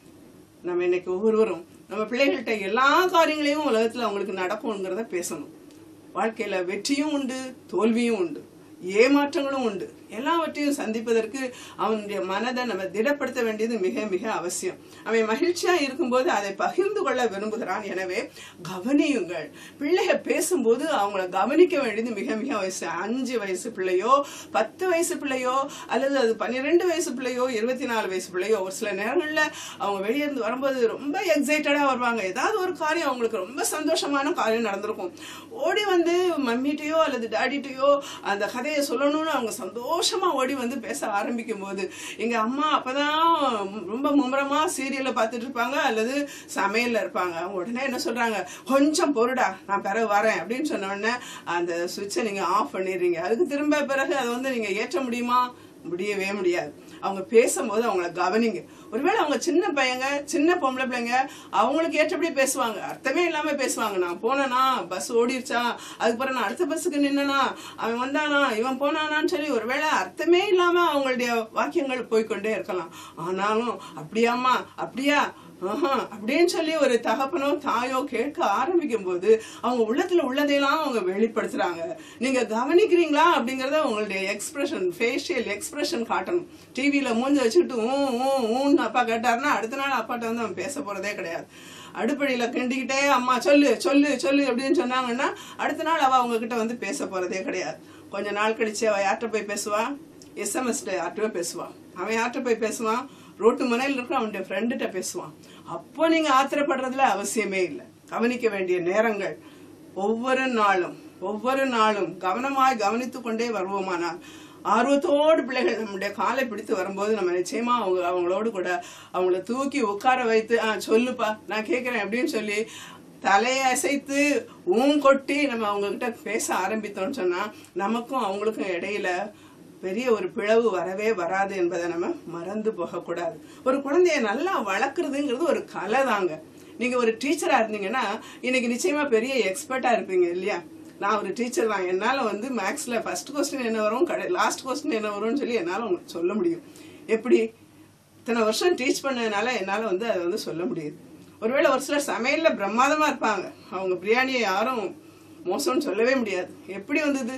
நம்ம இன்னைக்கு ஒவ்வொருவரும் நம்ம பிள்ளைகள்கிட்ட எல்லா காரியங்களையும் உலகத்துல அவங்களுக்கு நடக்கும்ங்கிறத பேசணும் வாழ்க்கையில வெற்றியும் உண்டு தோல்வியும் உண்டு ஏமாற்றங்களும் உண்டு எல்லாவற்றையும் சந்திப்பதற்கு அவனுடைய மனதை நம்ம திடப்படுத்த வேண்டியது மிக மிக அவசியம் அவன் மகிழ்ச்சியா இருக்கும்போது அதை பகிர்ந்து கொள்ள விரும்புகிறான் எனவே கவனியுங்கள் பிள்ளைக பேசும்போது அவங்கள கவனிக்க வேண்டியது மிக மிக அவசியம் அஞ்சு வயசு பிள்ளையோ பத்து வயசு பிள்ளையோ அல்லது அது பன்னிரெண்டு வயசு பிள்ளையோ இருபத்தி நாலு வயசு பிள்ளையோ ஒரு சில நேரங்கள்ல அவங்க வெளியே இருந்து வரும்போது ரொம்ப எக்ஸைட்டடா வருவாங்க ஏதாவது ஒரு காரியம் அவங்களுக்கு ரொம்ப சந்தோஷமான காரியம் நடந்திருக்கும் ஓடி வந்து மம்மிட்டையோ அல்லது டாடிட்டையோ அந்த கதையை சொல்லணும்னு அவங்க சந்தோஷமா ஓடி வந்து பேச ஆரம்பிக்கும் போது எங்க அம்மா அப்பதான் ரொம்ப மும்முரமா சீரியலை பார்த்துட்டு இருப்பாங்க அல்லது சமையல்ல இருப்பாங்க அவங்க உடனே என்ன சொல்றாங்க கொஞ்சம் பொருடா நான் பிறகு வரேன் அப்படின்னு சொன்ன உடனே அந்த சுவிட்சை நீங்க ஆஃப் பண்ணிடுறீங்க அதுக்கு திரும்ப பிறகு அதை வந்து நீங்க ஏற்ற முடியுமா முடியவே முடியாது அவங்க பேசும்போது அவங்கள கவனிங்க ஒருவேளை அவங்க சின்ன பையங்க சின்ன பொம்பளை பிள்ளைங்க அவங்களுக்கு ஏற்றபடி பேசுவாங்க அர்த்தமே இல்லாம பேசுவாங்க நான் போனேனா பஸ் ஓடிருச்சா அதுக்கப்புறம் நான் அடுத்த பஸ்ஸுக்கு நின்னனா அவன் வந்தானா இவன் போனானான்னு சொல்லி ஒருவேளை அர்த்தமே இல்லாம அவங்களுடைய வாக்கியங்கள் போய்க்கொண்டே இருக்கலாம் ஆனாலும் அப்படியாம்மா அப்படியா ஆஹா, அப்படின்னு சொல்லி ஒரு தகப்பனோ தாயோ கேட்க ஆரம்பிக்கும் போது அவங்க உள்ளத்துல உள்ளதையெல்லாம் அவங்க வெளிப்படுத்துறாங்க நீங்க கவனிக்கிறீங்களா அப்படிங்கறத உங்களுடைய எக்ஸ்பிரஷன் ஃபேஷியல் எக்ஸ்பிரஷன் காட்டணும் டிவியில மூஞ்சி வச்சுக்கிட்டு ஊ ஊ ஊன்னு அப்பா கேட்டாருன்னா அடுத்த நாள் அப்பாட்ட வந்து அவன் பேச போறதே கிடையாது அடுப்படியில கிண்டிக்கிட்டே அம்மா சொல்லு சொல்லு சொல்லு அப்படின்னு சொன்னாங்கன்னா அடுத்த நாள் அவ அவங்க கிட்ட வந்து பேச போறதே கிடையாது கொஞ்ச நாள் கழிச்சு அவ யார்கிட்ட போய் பேசுவா எஸ்எம்எஸ்ல யார்கிட்டயோ பேசுவான் அவன் யார்கிட்ட போய் பேசுவான் ரோட்டு மனையில் இருக்கிற அவனுடைய ஃப்ரெண்டுகிட்ட பேசுவான் அப்போ நீங்க ஆத்திரப்படுறதுல அவசியமே இல்லை கவனிக்க வேண்டிய நேரங்கள் ஒவ்வொரு நாளும் ஒவ்வொரு நாளும் கவனமாய் கவனித்துக் கொண்டே வருவோமானால் ஆர்வத்தோடு பிள்ளைகள் நம்முடைய காலை பிடித்து வரும்போது நம்ம நிச்சயமா அவங்க அவங்களோடு கூட அவங்கள தூக்கி உட்கார வைத்து ஆ சொல்லுப்பா நான் கேட்கிறேன் அப்படின்னு சொல்லி தலையை அசைத்து ஊன் கொட்டி நம்ம அவங்க கிட்ட பேச ஆரம்பித்தோம்னு சொன்னா நமக்கும் அவங்களுக்கும் இடையில பெரிய ஒரு பிளவு வரவே வராது என்பதை நம்ம மறந்து போகக்கூடாது ஒரு குழந்தைய நல்லா வளர்க்குறதுங்கிறது ஒரு கலை தாங்க நீங்க ஒரு டீச்சரா இருந்தீங்கன்னா இன்னைக்கு நிச்சயமா பெரிய எக்ஸ்பர்ட்டா இருப்பீங்க இல்லையா நான் ஒரு டீச்சர் தான் என்னால வந்து மேக்ஸ்ல ஃபர்ஸ்ட் கொஸ்டின் என்ன வரும் கடை லாஸ்ட் கொஸ்டின் என்ன வரும்னு சொல்லி என்னால உங்களுக்கு சொல்ல முடியும் எப்படி இத்தனை வருஷம் டீச் பண்ணதுனால என்னால வந்து அதை வந்து சொல்ல முடியுது ஒருவேளை ஒரு சிலர் சமையல்ல பிரமாதமா இருப்பாங்க அவங்க பிரியாணியை யாரும் மோசம்னு சொல்லவே முடியாது எப்படி வந்தது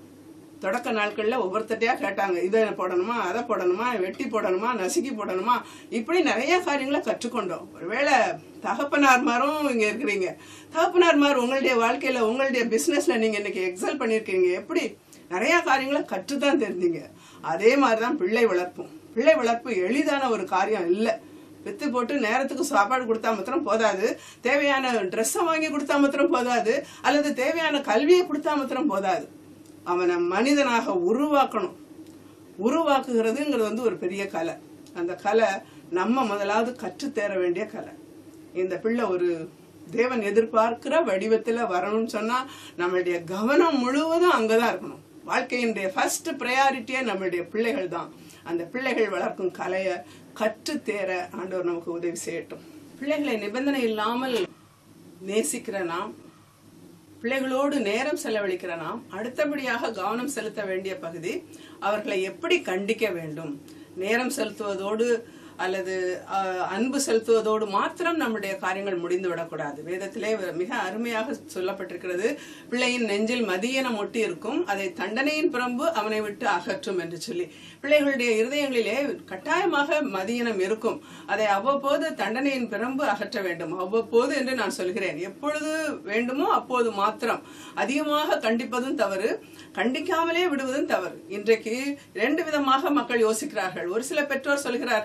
தொடக்க நாட்கள்ல ஒவ்வொருத்தட்டையா கேட்டாங்க இதை போடணுமா அதை போடணுமா வெட்டி போடணுமா நசுக்கி போடணுமா இப்படி நிறைய காரியங்களை கற்றுக்கொண்டோம் ஒருவேளை தகப்பனார்மாரும் இங்க இருக்கிறீங்க தகப்பனார்மார் உங்களுடைய வாழ்க்கையில உங்களுடைய பிசினஸ்ல நீங்க இன்னைக்கு எக்ஸல் பண்ணிருக்கீங்க எப்படி நிறைய காரியங்களை கற்றுதான் தெரிஞ்சீங்க அதே மாதிரிதான் பிள்ளை வளர்ப்பும் பிள்ளை வளர்ப்பு எளிதான ஒரு காரியம் இல்லை வித்து போட்டு நேரத்துக்கு சாப்பாடு கொடுத்தா மாத்திரம் போதாது தேவையான ட்ரெஸ்ஸை வாங்கி கொடுத்தா மாத்திரம் போதாது அல்லது தேவையான கல்வியை கொடுத்தா மாத்திரம் போதாது அவனை மனிதனாக உருவாக்கணும் உருவாக்குகிறதுங்கிறது வந்து ஒரு பெரிய கலை அந்த கலை நம்ம முதலாவது கற்றுத்தேர வேண்டிய கலை இந்த பிள்ளை ஒரு தேவன் எதிர்பார்க்கிற வடிவத்துல வரணும்னு சொன்னா நம்மளுடைய கவனம் முழுவதும் அங்கதான் இருக்கணும் வாழ்க்கையினுடைய ஃபர்ஸ்ட் ப்ரையாரிட்டியே நம்மளுடைய பிள்ளைகள் தான் அந்த பிள்ளைகள் வளர்க்கும் கலையை கற்றுத்தேர ஆண்டவர் நமக்கு உதவி செய்யட்டும் பிள்ளைகளை நிபந்தனை இல்லாமல் நேசிக்கிற நாம் பிள்ளைகளோடு நேரம் செலவழிக்கிற நாம் அடுத்தபடியாக கவனம் செலுத்த வேண்டிய பகுதி அவர்களை எப்படி கண்டிக்க வேண்டும் நேரம் செலுத்துவதோடு அல்லது அஹ், அன்பு செலுத்துவதோடு மாத்திரம் நம்முடைய காரியங்கள் முடிந்து விடக்கூடாது வேதத்திலே மிக அருமையாக சொல்லப்பட்டிருக்கிறது பிள்ளையின் நெஞ்சில் மதியனம் ஒட்டி இருக்கும் அதை தண்டனையின் பிரம்பு அவனை விட்டு அகற்றும் என்று சொல்லி பிள்ளைகளுடைய இருதயங்களிலே கட்டாயமாக மதியனம் இருக்கும் அதை அவ்வப்போது தண்டனையின் பிரம்பு அகற்ற வேண்டும் அவ்வப்போது என்று நான் சொல்கிறேன் எப்பொழுது வேண்டுமோ அப்போது மாத்திரம் அதிகமாக கண்டிப்பதும் தவறு கண்டிக்காமலே விடுவதும் தவறு இன்றைக்கு ரெண்டு விதமாக மக்கள் யோசிக்கிறார்கள் ஒரு சில பெற்றோர் சொல்கிறார்கள்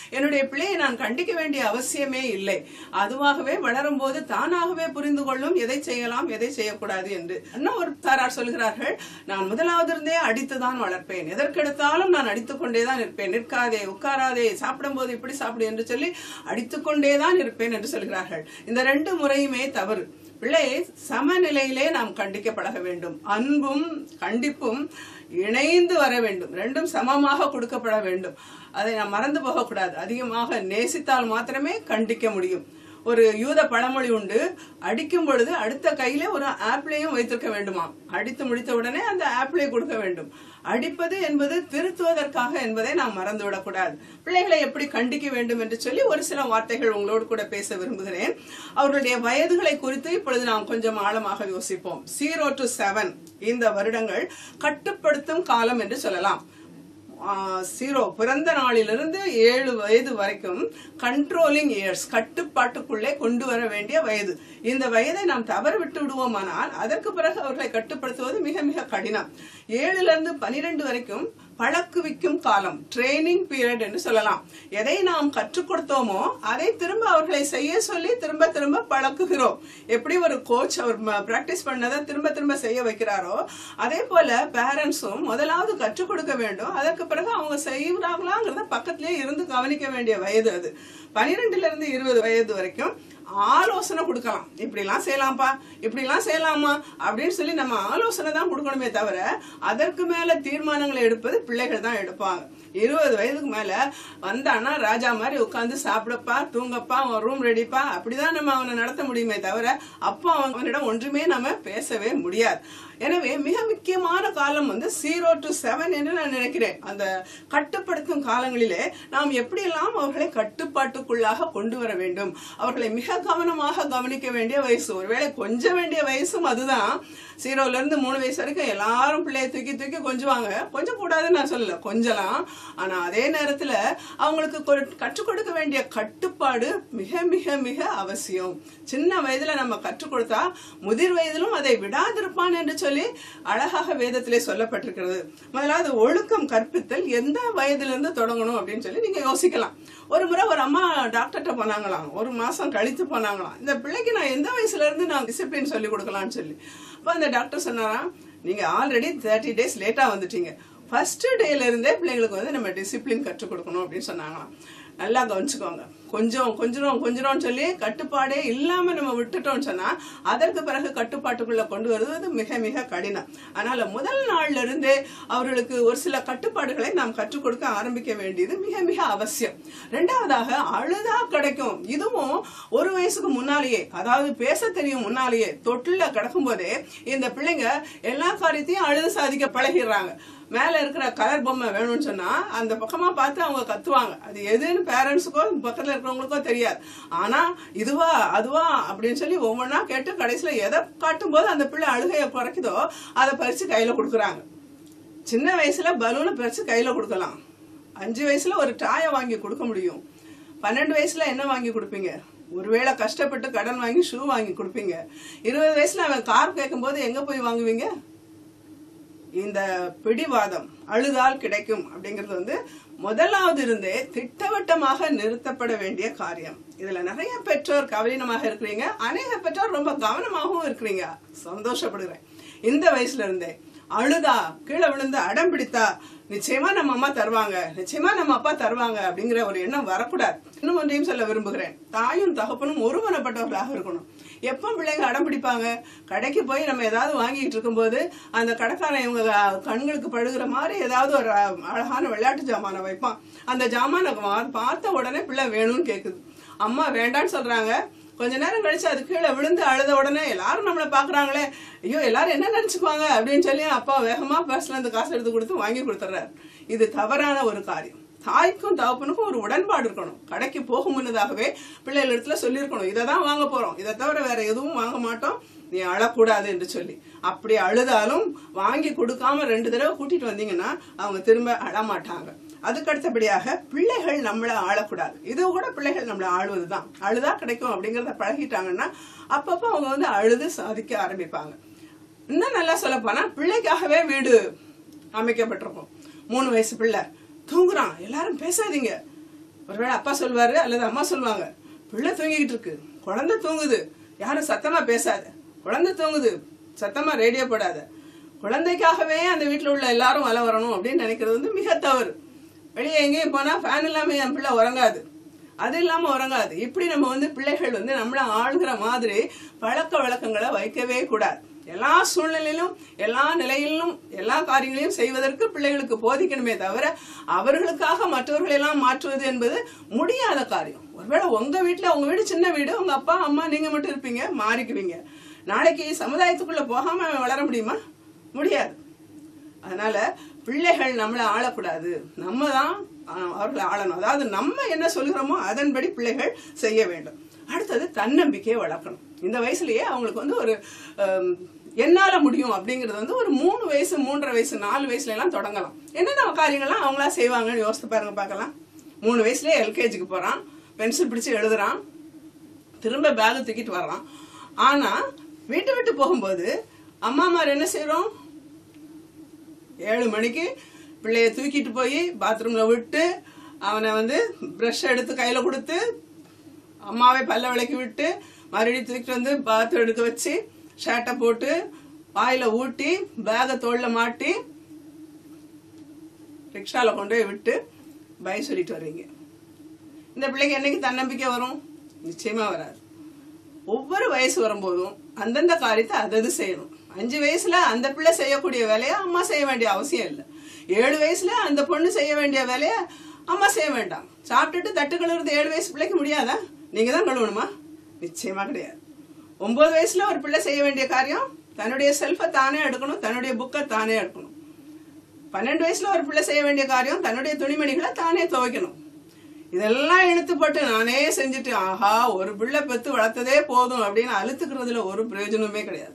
என்னுடைய பிள்ளையை நான் கண்டிக்க வேண்டிய அவசியமே இல்லை அதுவாகவே வளரும் போது தானாகவே புரிந்து கொள்ளும் எதை செய்யலாம் எதை செய்யக்கூடாது என்று இன்னும் ஒரு தாரார் சொல்கிறார்கள் நான் முதலாவது இருந்தே அடித்துதான் வளர்ப்பேன் எதற்கெடுத்தாலும் நான் அடித்துக் கொண்டேதான் இருப்பேன் நிற்காதே உட்காராதே சாப்பிடும்போது இப்படி சாப்பிடு என்று சொல்லி அடித்துக் கொண்டேதான் இருப்பேன் என்று சொல்கிறார்கள் இந்த ரெண்டு முறையுமே தவறு பிள்ளையை சமநிலையிலே நாம் கண்டிக்க பழக வேண்டும் அன்பும் கண்டிப்பும் இணைந்து வர வேண்டும் ரெண்டும் சமமாக கொடுக்கப்பட வேண்டும் அதை நாம் மறந்து போகக்கூடாது அதிகமாக நேசித்தால் மாத்திரமே கண்டிக்க முடியும் ஒரு யூத பழமொழி உண்டு அடிக்கும் பொழுது அடுத்த கையில ஒரு ஆப்பிளையும் வைத்திருக்க வேண்டுமாம் அடித்து முடித்த உடனே அந்த ஆப்பிளை கொடுக்க வேண்டும் அடிப்பது என்பது திருத்துவதற்காக என்பதை நாம் மறந்துவிடக்கூடாது பிள்ளைகளை எப்படி கண்டிக்க வேண்டும் என்று சொல்லி ஒரு சில வார்த்தைகள் உங்களோடு கூட பேச விரும்புகிறேன் அவர்களுடைய வயதுகளை குறித்து இப்பொழுது நாம் கொஞ்சம் ஆழமாக யோசிப்போம் ஜீரோ டு செவன் இந்த வருடங்கள் கட்டுப்படுத்தும் காலம் என்று சொல்லலாம் ஜீரோ பிறந்த நாளிலிருந்து ஏழு வயது வரைக்கும் கண்ட்ரோலிங் இயர்ஸ் கட்டுப்பாட்டுக்குள்ளே கொண்டு வர வேண்டிய வயது இந்த வயதை நாம் தவறு விட்டு விடுவோமானால் அதற்கு பிறகு அவர்களை கட்டுப்படுத்துவது மிக மிக கடினம் ஏழுல இருந்து பனிரெண்டு வரைக்கும் பழக்குவிக்கும் காலம் ட்ரைனிங் பீரியட் என்று சொல்லலாம் எதை நாம் கற்றுக் கொடுத்தோமோ அதை திரும்ப அவர்களை செய்ய சொல்லி திரும்ப திரும்ப பழக்குகிறோம் எப்படி ஒரு கோச் அவர் பிராக்டிஸ் பண்ணதை திரும்ப திரும்ப செய்ய வைக்கிறாரோ அதே போல பேரண்ட்ஸும் முதலாவது கற்றுக் கொடுக்க வேண்டும் அதற்கு பிறகு அவங்க செய்யறாங்களாங்கிறத பக்கத்திலேயே இருந்து கவனிக்க வேண்டிய வயது அது பனிரெண்டுல இருந்து இருபது வயது வரைக்கும் ஆலோசனை கொடுக்கலாம் இப்படிலாம் செய்யலாம்ப்பா இப்படிலாம் செய்யலாமா அப்படின்னு சொல்லி நம்ம ஆலோசனை தான் கொடுக்கணுமே தவிர அதற்கு மேல தீர்மானங்களை எடுப்பது பிள்ளைகள் தான் எடுப்பாங்க இருபது வயதுக்கு மேல வந்தானா ராஜா மாதிரி உட்காந்து சாப்பிடப்பா தூங்கப்பா அவன் ரூம் ரெடிப்பா அப்படிதான் நம்ம அவனை நடத்த முடியுமே தவிர அப்போ அவனிடம் ஒன்றுமே நம்ம பேசவே முடியாது எனவே மிக முக்கியமான காலம் வந்து ஜீரோ டு செவன் என்று நான் நினைக்கிறேன் அந்த கட்டுப்படுத்தும் காலங்களிலே நாம் எப்படியெல்லாம் அவர்களை கட்டுப்பாட்டுக்குள்ளாக கொண்டு வர வேண்டும் அவர்களை மிக கவனமாக கவனிக்க வேண்டிய வயசு ஒருவேளை கொஞ்ச வேண்டிய வயசும் அதுதான் ஜீரோல இருந்து மூணு வயசு வரைக்கும் எல்லாரும் பிள்ளைய தூக்கி தூக்கி கொஞ்சுவாங்க கொஞ்சம் கூடாதுன்னு நான் சொல்லல கொஞ்சலாம் ஆனா அதே நேரத்துல அவங்களுக்கு கொ- கற்றுக் கொடுக்க வேண்டிய கட்டுப்பாடு மிக மிக மிக அவசியம் சின்ன வயதுல நம்ம கற்றுக் கொடுத்தா முதிர் வயதிலும் அதை விடாதிருப்பான் என்று சொல்லி அழகாக வேதத்திலே சொல்லப்பட்டிருக்கிறது முதலாவது ஒழுக்கம் கற்பித்தல் எந்த வயதிலிருந்து தொடங்கணும் அப்படின்னு சொல்லி நீங்க யோசிக்கலாம் ஒரு முறை ஒரு அம்மா டாக்டர்கிட்ட போனாங்களாம் ஒரு மாசம் கழித்து போனாங்களாம் இந்த பிள்ளைக்கு நான் எந்த வயசுல இருந்து நான் டிசிப்ளின் சொல்லி கொடுக்கலாம்னு சொல்லி அப்ப அந்த டாக்டர் சொன்னாராம் நீங்க ஆல்ரெடி தேர்ட்டி டேஸ் லேட்டா வந்துட்டீங்க ஃபர்ஸ்ட் டேல இருந்தே பிள்ளைங்களுக்கு வந்து நம்ம டிசிப்ளின் கற்றுக் கொடுக்கணும் அப்படின்னு சொன்னாங்களாம் நல்லா கவனிச்சுக்கோங்க கொஞ்சம் கொஞ்சம் கொஞ்சம் சொல்லி கட்டுப்பாடே இல்லாம நம்ம விட்டுட்டோம்னு சொன்னா அதற்கு பிறகு கட்டுப்பாட்டுக்குள்ள கொண்டு வருவது மிக மிக கடினம் அதனால முதல் நாள்ல இருந்தே அவர்களுக்கு ஒரு சில கட்டுப்பாடுகளை நாம் கற்றுக் கொடுக்க ஆரம்பிக்க வேண்டியது மிக மிக அவசியம் ரெண்டாவதாக அழுதா கிடைக்கும் இதுவும் ஒரு வயசுக்கு முன்னாலேயே அதாவது பேச தெரியும் முன்னாலேயே தொட்டில கிடக்கும் போதே இந்த பிள்ளைங்க எல்லா காரியத்தையும் அழுது சாதிக்க பழகிடுறாங்க மேல இருக்கிற கலர் பொம்மை வேணும்னு சொன்னா அந்த பக்கமா பார்த்து அவங்க கத்துவாங்க அது எதுன்னு பேரண்ட்ஸுக்கோ பக்கத்துல இருக்கிறவங்களுக்கோ தெரியாது ஆனா இதுவா அதுவா அப்படின்னு சொல்லி ஒவ்வொன்றா கேட்டு கடைசியில எதை காட்டும் போது அந்த பிள்ளை அழுகையை குறைக்குதோ அதை பறிச்சு கையில கொடுக்குறாங்க சின்ன வயசுல பலூனை பறிச்சு கையில கொடுக்கலாம் அஞ்சு வயசுல ஒரு டாயை வாங்கி கொடுக்க முடியும் பன்னெண்டு வயசுல என்ன வாங்கி கொடுப்பீங்க ஒருவேளை கஷ்டப்பட்டு கடன் வாங்கி ஷூ வாங்கி கொடுப்பீங்க இருபது வயசுல அவன் கார் கேட்கும் போது எங்க போய் வாங்குவீங்க இந்த பிடிவாதம் அழுதால் கிடைக்கும் அப்படிங்கிறது வந்து முதலாவது இருந்தே திட்டவட்டமாக நிறுத்தப்பட வேண்டிய காரியம் இதுல நிறைய பெற்றோர் கவனமாக இருக்கிறீங்க அநேக பெற்றோர் ரொம்ப கவனமாகவும் இருக்கிறீங்க சந்தோஷப்படுகிறேன் இந்த வயசுல இருந்தே அழுதா கீழே விழுந்து அடம் பிடித்தா நிச்சயமா நம்ம அம்மா தருவாங்க நிச்சயமா நம்ம அப்பா தருவாங்க அப்படிங்கிற ஒரு எண்ணம் வரக்கூடாது இன்னும் ஒன்றையும் சொல்ல விரும்புகிறேன் தாயும் தகப்பனும் ஒருமனப்பட்டவர்களாக இருக்கணும் எப்போ பிள்ளைங்க அடம் பிடிப்பாங்க கடைக்கு போய் நம்ம ஏதாவது வாங்கிட்டு இருக்கும்போது அந்த கடைக்காரன் இவங்க கண்களுக்கு படுகிற மாதிரி ஏதாவது ஒரு அழகான விளையாட்டு ஜாமானை வைப்பான் அந்த ஜாமானை வா- பார்த்த உடனே பிள்ளை வேணும்னு கேக்குது அம்மா வேண்டான்னு சொல்றாங்க கொஞ்ச நேரம் கழிச்சு அது கீழே விழுந்து அழுத உடனே எல்லாரும் நம்மளை பாக்குறாங்களே ஐயோ எல்லாரும் என்ன நினைச்சுக்குவாங்க அப்படின்னு சொல்லி அப்பா வேகமா பர்ஸ்ல இருந்து காசு எடுத்து கொடுத்து வாங்கி கொடுத்துறாரு இது தவறான ஒரு காரியம் தாய்க்கும் தகப்பனுக்கும் ஒரு உடன்பாடு இருக்கணும் கடைக்கு போகும் முன்னதாகவே பிள்ளைகள் இடத்துல சொல்லியிருக்கணும் இதை தான் வாங்க போறோம் இதை தவிர வேற எதுவும் வாங்க மாட்டோம் நீ அழக்கூடாது என்று சொல்லி அப்படி அழுதாலும் வாங்கி கொடுக்காம ரெண்டு தடவை கூட்டிட்டு வந்தீங்கன்னா அவங்க திரும்ப அழமாட்டாங்க அதுக்கு அடுத்தபடியாக பிள்ளைகள் நம்மளை ஆளக்கூடாது இது கூட பிள்ளைகள் நம்மளை ஆளுவதுதான் அழுதா கிடைக்கும் அப்படிங்கறத பழகிட்டாங்கன்னா அப்பப்போ அவங்க வந்து அழுது சாதிக்க ஆரம்பிப்பாங்க இன்னும் நல்லா சொல்ல போனா பிள்ளைக்காகவே வீடு அமைக்கப்பட்டிருக்கும் மூணு வயசு பிள்ளை தூங்குறான் எல்லாரும் பேசாதீங்க ஒருவேளை அப்பா சொல்வாரு அல்லது அம்மா சொல்லுவாங்க பிள்ளை தூங்கிக்கிட்டு இருக்கு குழந்தை தூங்குது யாரும் சத்தமா பேசாத குழந்தை தூங்குது சத்தமா ரேடியோ போடாத குழந்தைக்காகவே அந்த வீட்டில் உள்ள எல்லாரும் வல வரணும் அப்படின்னு நினைக்கிறது வந்து மிக தவறு வெளியே எங்கேயும் போனா ஃபேன் இல்லாம என் பிள்ளை உறங்காது அது இல்லாம உறங்காது இப்படி நம்ம வந்து பிள்ளைகள் வந்து நம்மள ஆளுகிற மாதிரி பழக்க வழக்கங்களை வைக்கவே கூடாது எல்லா சூழ்நிலையிலும் எல்லா நிலையிலும் எல்லா காரியங்களையும் செய்வதற்கு பிள்ளைகளுக்கு போதிக்கணுமே தவிர அவர்களுக்காக மற்றவர்களை எல்லாம் மாற்றுவது என்பது முடியாத காரியம் ஒருவேளை உங்க வீட்டுல உங்க வீடு சின்ன வீடு உங்க அப்பா அம்மா நீங்க மட்டும் இருப்பீங்க மாறிக்குவீங்க நாளைக்கு சமுதாயத்துக்குள்ள போகாம அவன் வளர முடியுமா முடியாது அதனால பிள்ளைகள் நம்மளை ஆளக்கூடாது நம்ம தான் ஆஹ், அவர்களை ஆளணும் அதாவது நம்ம என்ன சொல்கிறோமோ அதன்படி பிள்ளைகள் செய்ய வேண்டும் அடுத்தது தன்னம்பிக்கையை வளர்க்கணும் இந்த வயசுலயே அவங்களுக்கு வந்து ஒரு ஆம், என்னால முடியும் அப்படிங்கிறது வந்து ஒரு மூணு வயசு மூன்றரை வயசு நாலு வயசுல எல்லாம் தொடங்கலாம் என்னென்ன காரியங்கள்லாம் அவங்களா செய்வாங்கன்னு யோசித்து பாருங்க பார்க்கலாம் மூணு வயசுலயே எல்கேஜிக்கு போறான் பென்சில் பிடிச்சு எழுதுறான் திரும்ப பேக் தூக்கிட்டு வர்றான் ஆனா வீட்டை விட்டு போகும்போது அம்மாமார் என்ன செய்றோம் ஏழு மணிக்கு பிள்ளைய தூக்கிட்டு போய் பாத்ரூம்ல விட்டு அவனை வந்து ப்ரஷ் எடுத்து கையில கொடுத்து அம்மாவே பல்ல விளக்கி விட்டு மறுபடியும் தூக்கிட்டு வந்து பாத் எடுக்க வச்சு ஷர்ட்டை போட்டு வாயில ஊட்டி பேகை தோல்ல மாட்டி ரிக்ஷால கொண்டு போய் விட்டு பை சொல்லிட்டு வர்றீங்க இந்த பிள்ளைக்கு என்னைக்கு தன்னம்பிக்கை வரும் நிச்சயமா வராது ஒவ்வொரு வயசு வரும்போதும் அந்தந்த காரியத்தை அதது செய்யணும் அஞ்சு வயசுல அந்த பிள்ளை செய்யக்கூடிய வேலையை அம்மா செய்ய வேண்டிய அவசியம் இல்லை ஏழு வயசுல அந்த பொண்ணு செய்ய வேண்டிய வேலையை அம்மா செய்ய வேண்டாம் சாப்பிட்டுட்டு தட்டு கழுவுறது ஏழு வயசு பிள்ளைக்கு முடியாதா நீங்க தான் கழுவணுமா நிச்சயமா கிடையாது ஒன்பது வயசுல ஒரு பிள்ளை செய்ய வேண்டிய காரியம் தன்னுடைய செல்ஃபை தானே எடுக்கணும் தன்னுடைய புக்கை தானே எடுக்கணும் பன்னெண்டு வயசுல ஒரு பிள்ளை செய்ய வேண்டிய காரியம் தன்னுடைய துணிமணிகளை தானே துவைக்கணும் இதெல்லாம் இழுத்து போட்டு நானே செஞ்சுட்டு ஆஹா ஒரு பிள்ளை பெத்து வளர்த்ததே போதும் அப்படின்னு அழுத்துக்கிறதுல ஒரு பிரயோஜனமே கிடையாது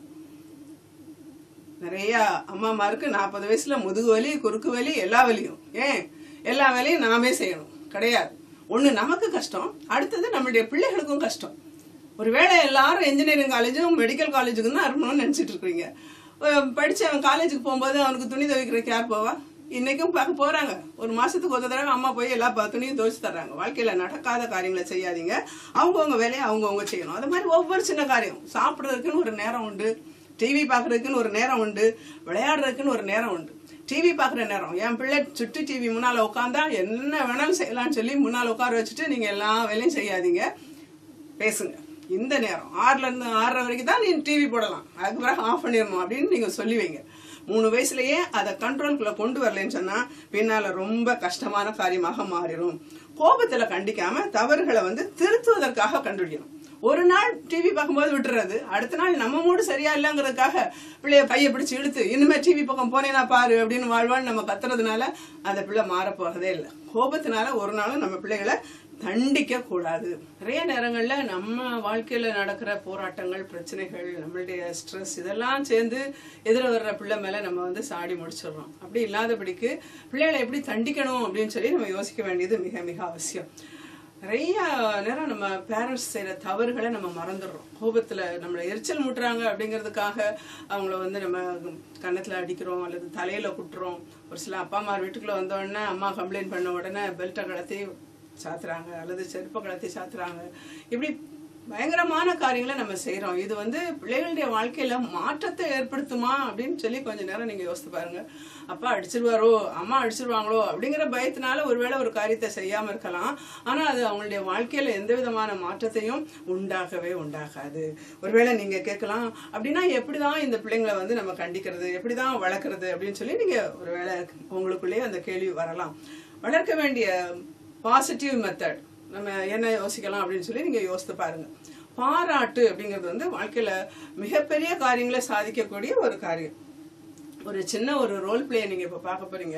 நிறைய அம்மாமாருக்கு நாற்பது வயசுல முதுகு வலி குறுக்கு வலி எல்லா வலியும் ஏன் எல்லா வேலையும் நாமே செய்யணும் கிடையாது ஒண்ணு நமக்கு கஷ்டம் அடுத்தது நம்மளுடைய பிள்ளைகளுக்கும் கஷ்டம் ஒருவேளை எல்லாரும் இன்ஜினியரிங் காலேஜும் மெடிக்கல் காலேஜுக்கும் தான் இருக்கணும்னு நினைச்சிட்டு இருக்கீங்க அஹ் படிச்சு அவன் காலேஜுக்கு போகும்போது அவனுக்கு துணி துவைக்கிறதுக்கு யார் போவா இன்னைக்கும் பார்க்க போறாங்க ஒரு மாசத்துக்கு ஒரு தடவை அம்மா போய் எல்லா ப- துணியும் துவைச்சு தர்றாங்க வாழ்க்கையில நடக்காத காரியங்களை செய்யாதீங்க அவங்கவுங்க வேலையை அவங்கவுங்க செய்யணும் அது மாதிரி ஒவ்வொரு சின்ன காரியம் சாப்பிடுறதுக்குன்னு ஒரு நேரம் உண்டு டிவி பார்க்கறதுக்குன்னு ஒரு நேரம் உண்டு விளையாடுறதுக்குன்னு ஒரு நேரம் உண்டு டிவி பார்க்குற நேரம் என் பிள்ளை சுட்டி டிவி முன்னால் உட்காந்தா என்ன வேணாலும் செய்யலாம்னு சொல்லி முன்னால் உட்கார வச்சுட்டு நீங்கள் எல்லா வேலையும் செய்யாதீங்க பேசுங்க இந்த நேரம் ஆறுல இருந்து ஆறரை வரைக்கும் தான் நீ டிவி போடலாம் அதுக்கு பிறகு ஆஃப் பண்ணிடணும் அப்படின்னு நீங்க சொல்லி வைங்க மூணு வயசுலயே அதை கண்ட்ரோல்குள்ள கொண்டு வரலன்னு சொன்னா பின்னால ரொம்ப கஷ்டமான காரியமாக மாறிடும் கோபத்துல கண்டிக்காம தவறுகளை வந்து திருத்துவதற்காக கண்டுபிடிக்கணும் ஒரு நாள் டிவி பார்க்கும்போது விட்டுறது அடுத்த நாள் நம்ம மூடு சரியா இல்லைங்கிறதுக்காக பிள்ளைய கையை பிடிச்சு இழுத்து இனிமே டிவி பக்கம் போனேனா பாரு அப்படின்னு வாழ்வான்னு நம்ம கத்துறதுனால அந்த பிள்ளை மாற போறதே இல்லை கோபத்தினால ஒரு நாளும் நம்ம பிள்ளைகளை தண்டிக்க கூடாது நிறைய நேரங்கள்ல நம்ம வாழ்க்கையில நடக்கிற போராட்டங்கள் பிரச்சனைகள் நம்மளுடைய ஸ்ட்ரெஸ் இதெல்லாம் சேர்ந்து எதிர வர்ற பிள்ளை மேல நம்ம வந்து சாடி முடிச்சிடுறோம் அப்படி இல்லாதபடிக்கு பிள்ளைகளை எப்படி தண்டிக்கணும் அப்படின்னு சொல்லி நம்ம யோசிக்க வேண்டியது மிக மிக அவசியம் நிறைய நேரம் நம்ம பேரண்ட்ஸ் செய்யற தவறுகளை நம்ம மறந்துடுறோம் கோபத்துல நம்மளை எரிச்சல் முட்டுறாங்க அப்படிங்கிறதுக்காக அவங்கள வந்து நம்ம கன்னத்துல அடிக்கிறோம் அல்லது தலையில குட்டுறோம் ஒரு சில அப்பா அம்மா வீட்டுக்குள்ள வந்த உடனே அம்மா கம்ப்ளைண்ட் பண்ண உடனே பெல்ட்டை கலத்தி சாத்துறாங்க அல்லது செருப்பை கலத்தி சாத்துறாங்க இப்படி பயங்கரமான காரியங்களை நம்ம செய்றோம் இது வந்து பிள்ளைகளுடைய வாழ்க்கையில மாற்றத்தை ஏற்படுத்துமா அப்படின்னு சொல்லி கொஞ்ச நேரம் நீங்க யோசித்து பாருங்க அப்பா அடிச்சிருவாரோ அம்மா அடிச்சிருவாங்களோ அப்படிங்கிற பயத்தினால ஒருவேளை ஒரு காரியத்தை செய்யாம இருக்கலாம் ஆனா அது அவங்களுடைய வாழ்க்கையில எந்த விதமான மாற்றத்தையும் உண்டாகவே உண்டாகாது ஒருவேளை நீங்க கேட்கலாம் அப்படின்னா எப்படிதான் இந்த பிள்ளைங்களை வந்து நம்ம கண்டிக்கிறது எப்படிதான் வளர்க்கறது அப்படின்னு சொல்லி நீங்க ஒருவேளை உங்களுக்குள்ளேயே அந்த கேள்வி வரலாம் வளர்க்க வேண்டிய பாசிட்டிவ் மெத்தட் நம்ம என்ன யோசிக்கலாம் அப்படின்னு சொல்லி நீங்க யோசித்து பாருங்க பாராட்டு அப்படிங்கிறது வந்து வாழ்க்கையில மிகப்பெரிய காரியங்களை சாதிக்கக்கூடிய ஒரு காரியம் ஒரு சின்ன ஒரு ரோல் பிளே நீங்க இப்ப பார்க்க போறீங்க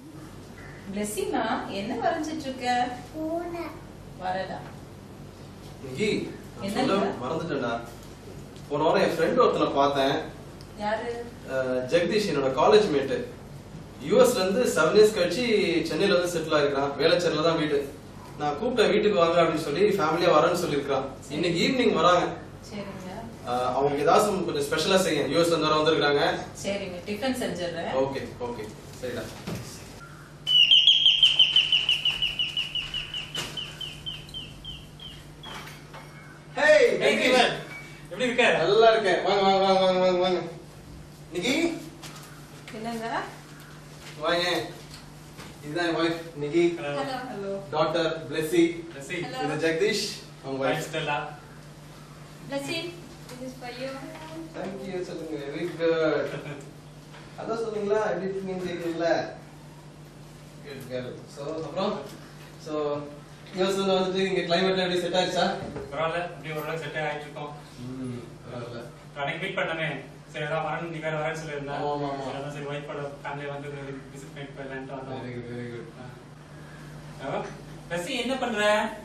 பிளெஸிமா என்ன வரைஞ்சிட்டு இருக்க பூனை வரதா நிக்கி, நான் என்னங்க? சொல்ல மறந்துட்டேன்டா போன வாரம் என் ஃப்ரெண்ட் ஒருத்தனை பார்த்தேன் யாரு அஹ், ஜெகதீஷ் என்னோட காலேஜ் மேட்டு யூஎஸ்ல இருந்து செவன் இயர்ஸ் கழிச்சு சென்னையில வந்து செட்டில் ஆயிருக்கான் வேலைச்சேரில தான் வீடு நான் கூப்பிட்டேன் வீட்டுக்கு வாங்க அப்படின்னு சொல்லி ஃபேமிலியா வரேன்னு சொல்லியிருக்கான் இன்னைக்கு ஈவினிங் வராங்க சரிங்க அஹ், அவங்களுக்கு ஏதாச்சும் கொஞ்சம் ஸ்பெஷலா செய்ய யூஎஸ்ல இருந்து வர வந்திருக்காங்க சரிங்க டிஃபன் செஞ்சிடுறேன் ஓகே ஓகே சரிடா எப்படி இருக்க நல்லா இருக்கேன் வாங்க வாங்க வாங்க வாங்க வாங்க வாங்க நிக்கி என்னங்க வாங்க இதுதான் என் wife Nikki hello hello daughter Blessy Rasi இது ஜெகதீஷ் அவங்க boy wife Stella Blessing, this is for you. Thank you சொல்லுங்க வெரி குட் அதான் சொன்னீங்களா எப்படி இருக்கீங்கன்னு கேக்குறீங்களா குட் கேர்ள் ஸோ அப்புறம் ஸோ யூஎஸ்ல வந்துட்டு இங்க கிளைமேட் எப்படி செட் ஆயிடுச்சா பரவாயில்ல அப்படியே ஓரளவு செட் ஆகிட்டு இருக்கோம் ம் பரவாயில்ல அன்னைக்கு மீட் பண்ணமே சரி அதான் வரணும் நீ வேற வரேன்னு சொல்லியிருந்தேன் ஆமா, ஆமா, ஆமா. சரி, அதான் சரி ஒய்ஃபோட ஃபேமிலி வந்து விசிட் பண்ணிட்டு போயிடலான்ட்டு வந்தோம் வெரி குட் வெரி குட் ஆ. ரசி என்ன பண்ற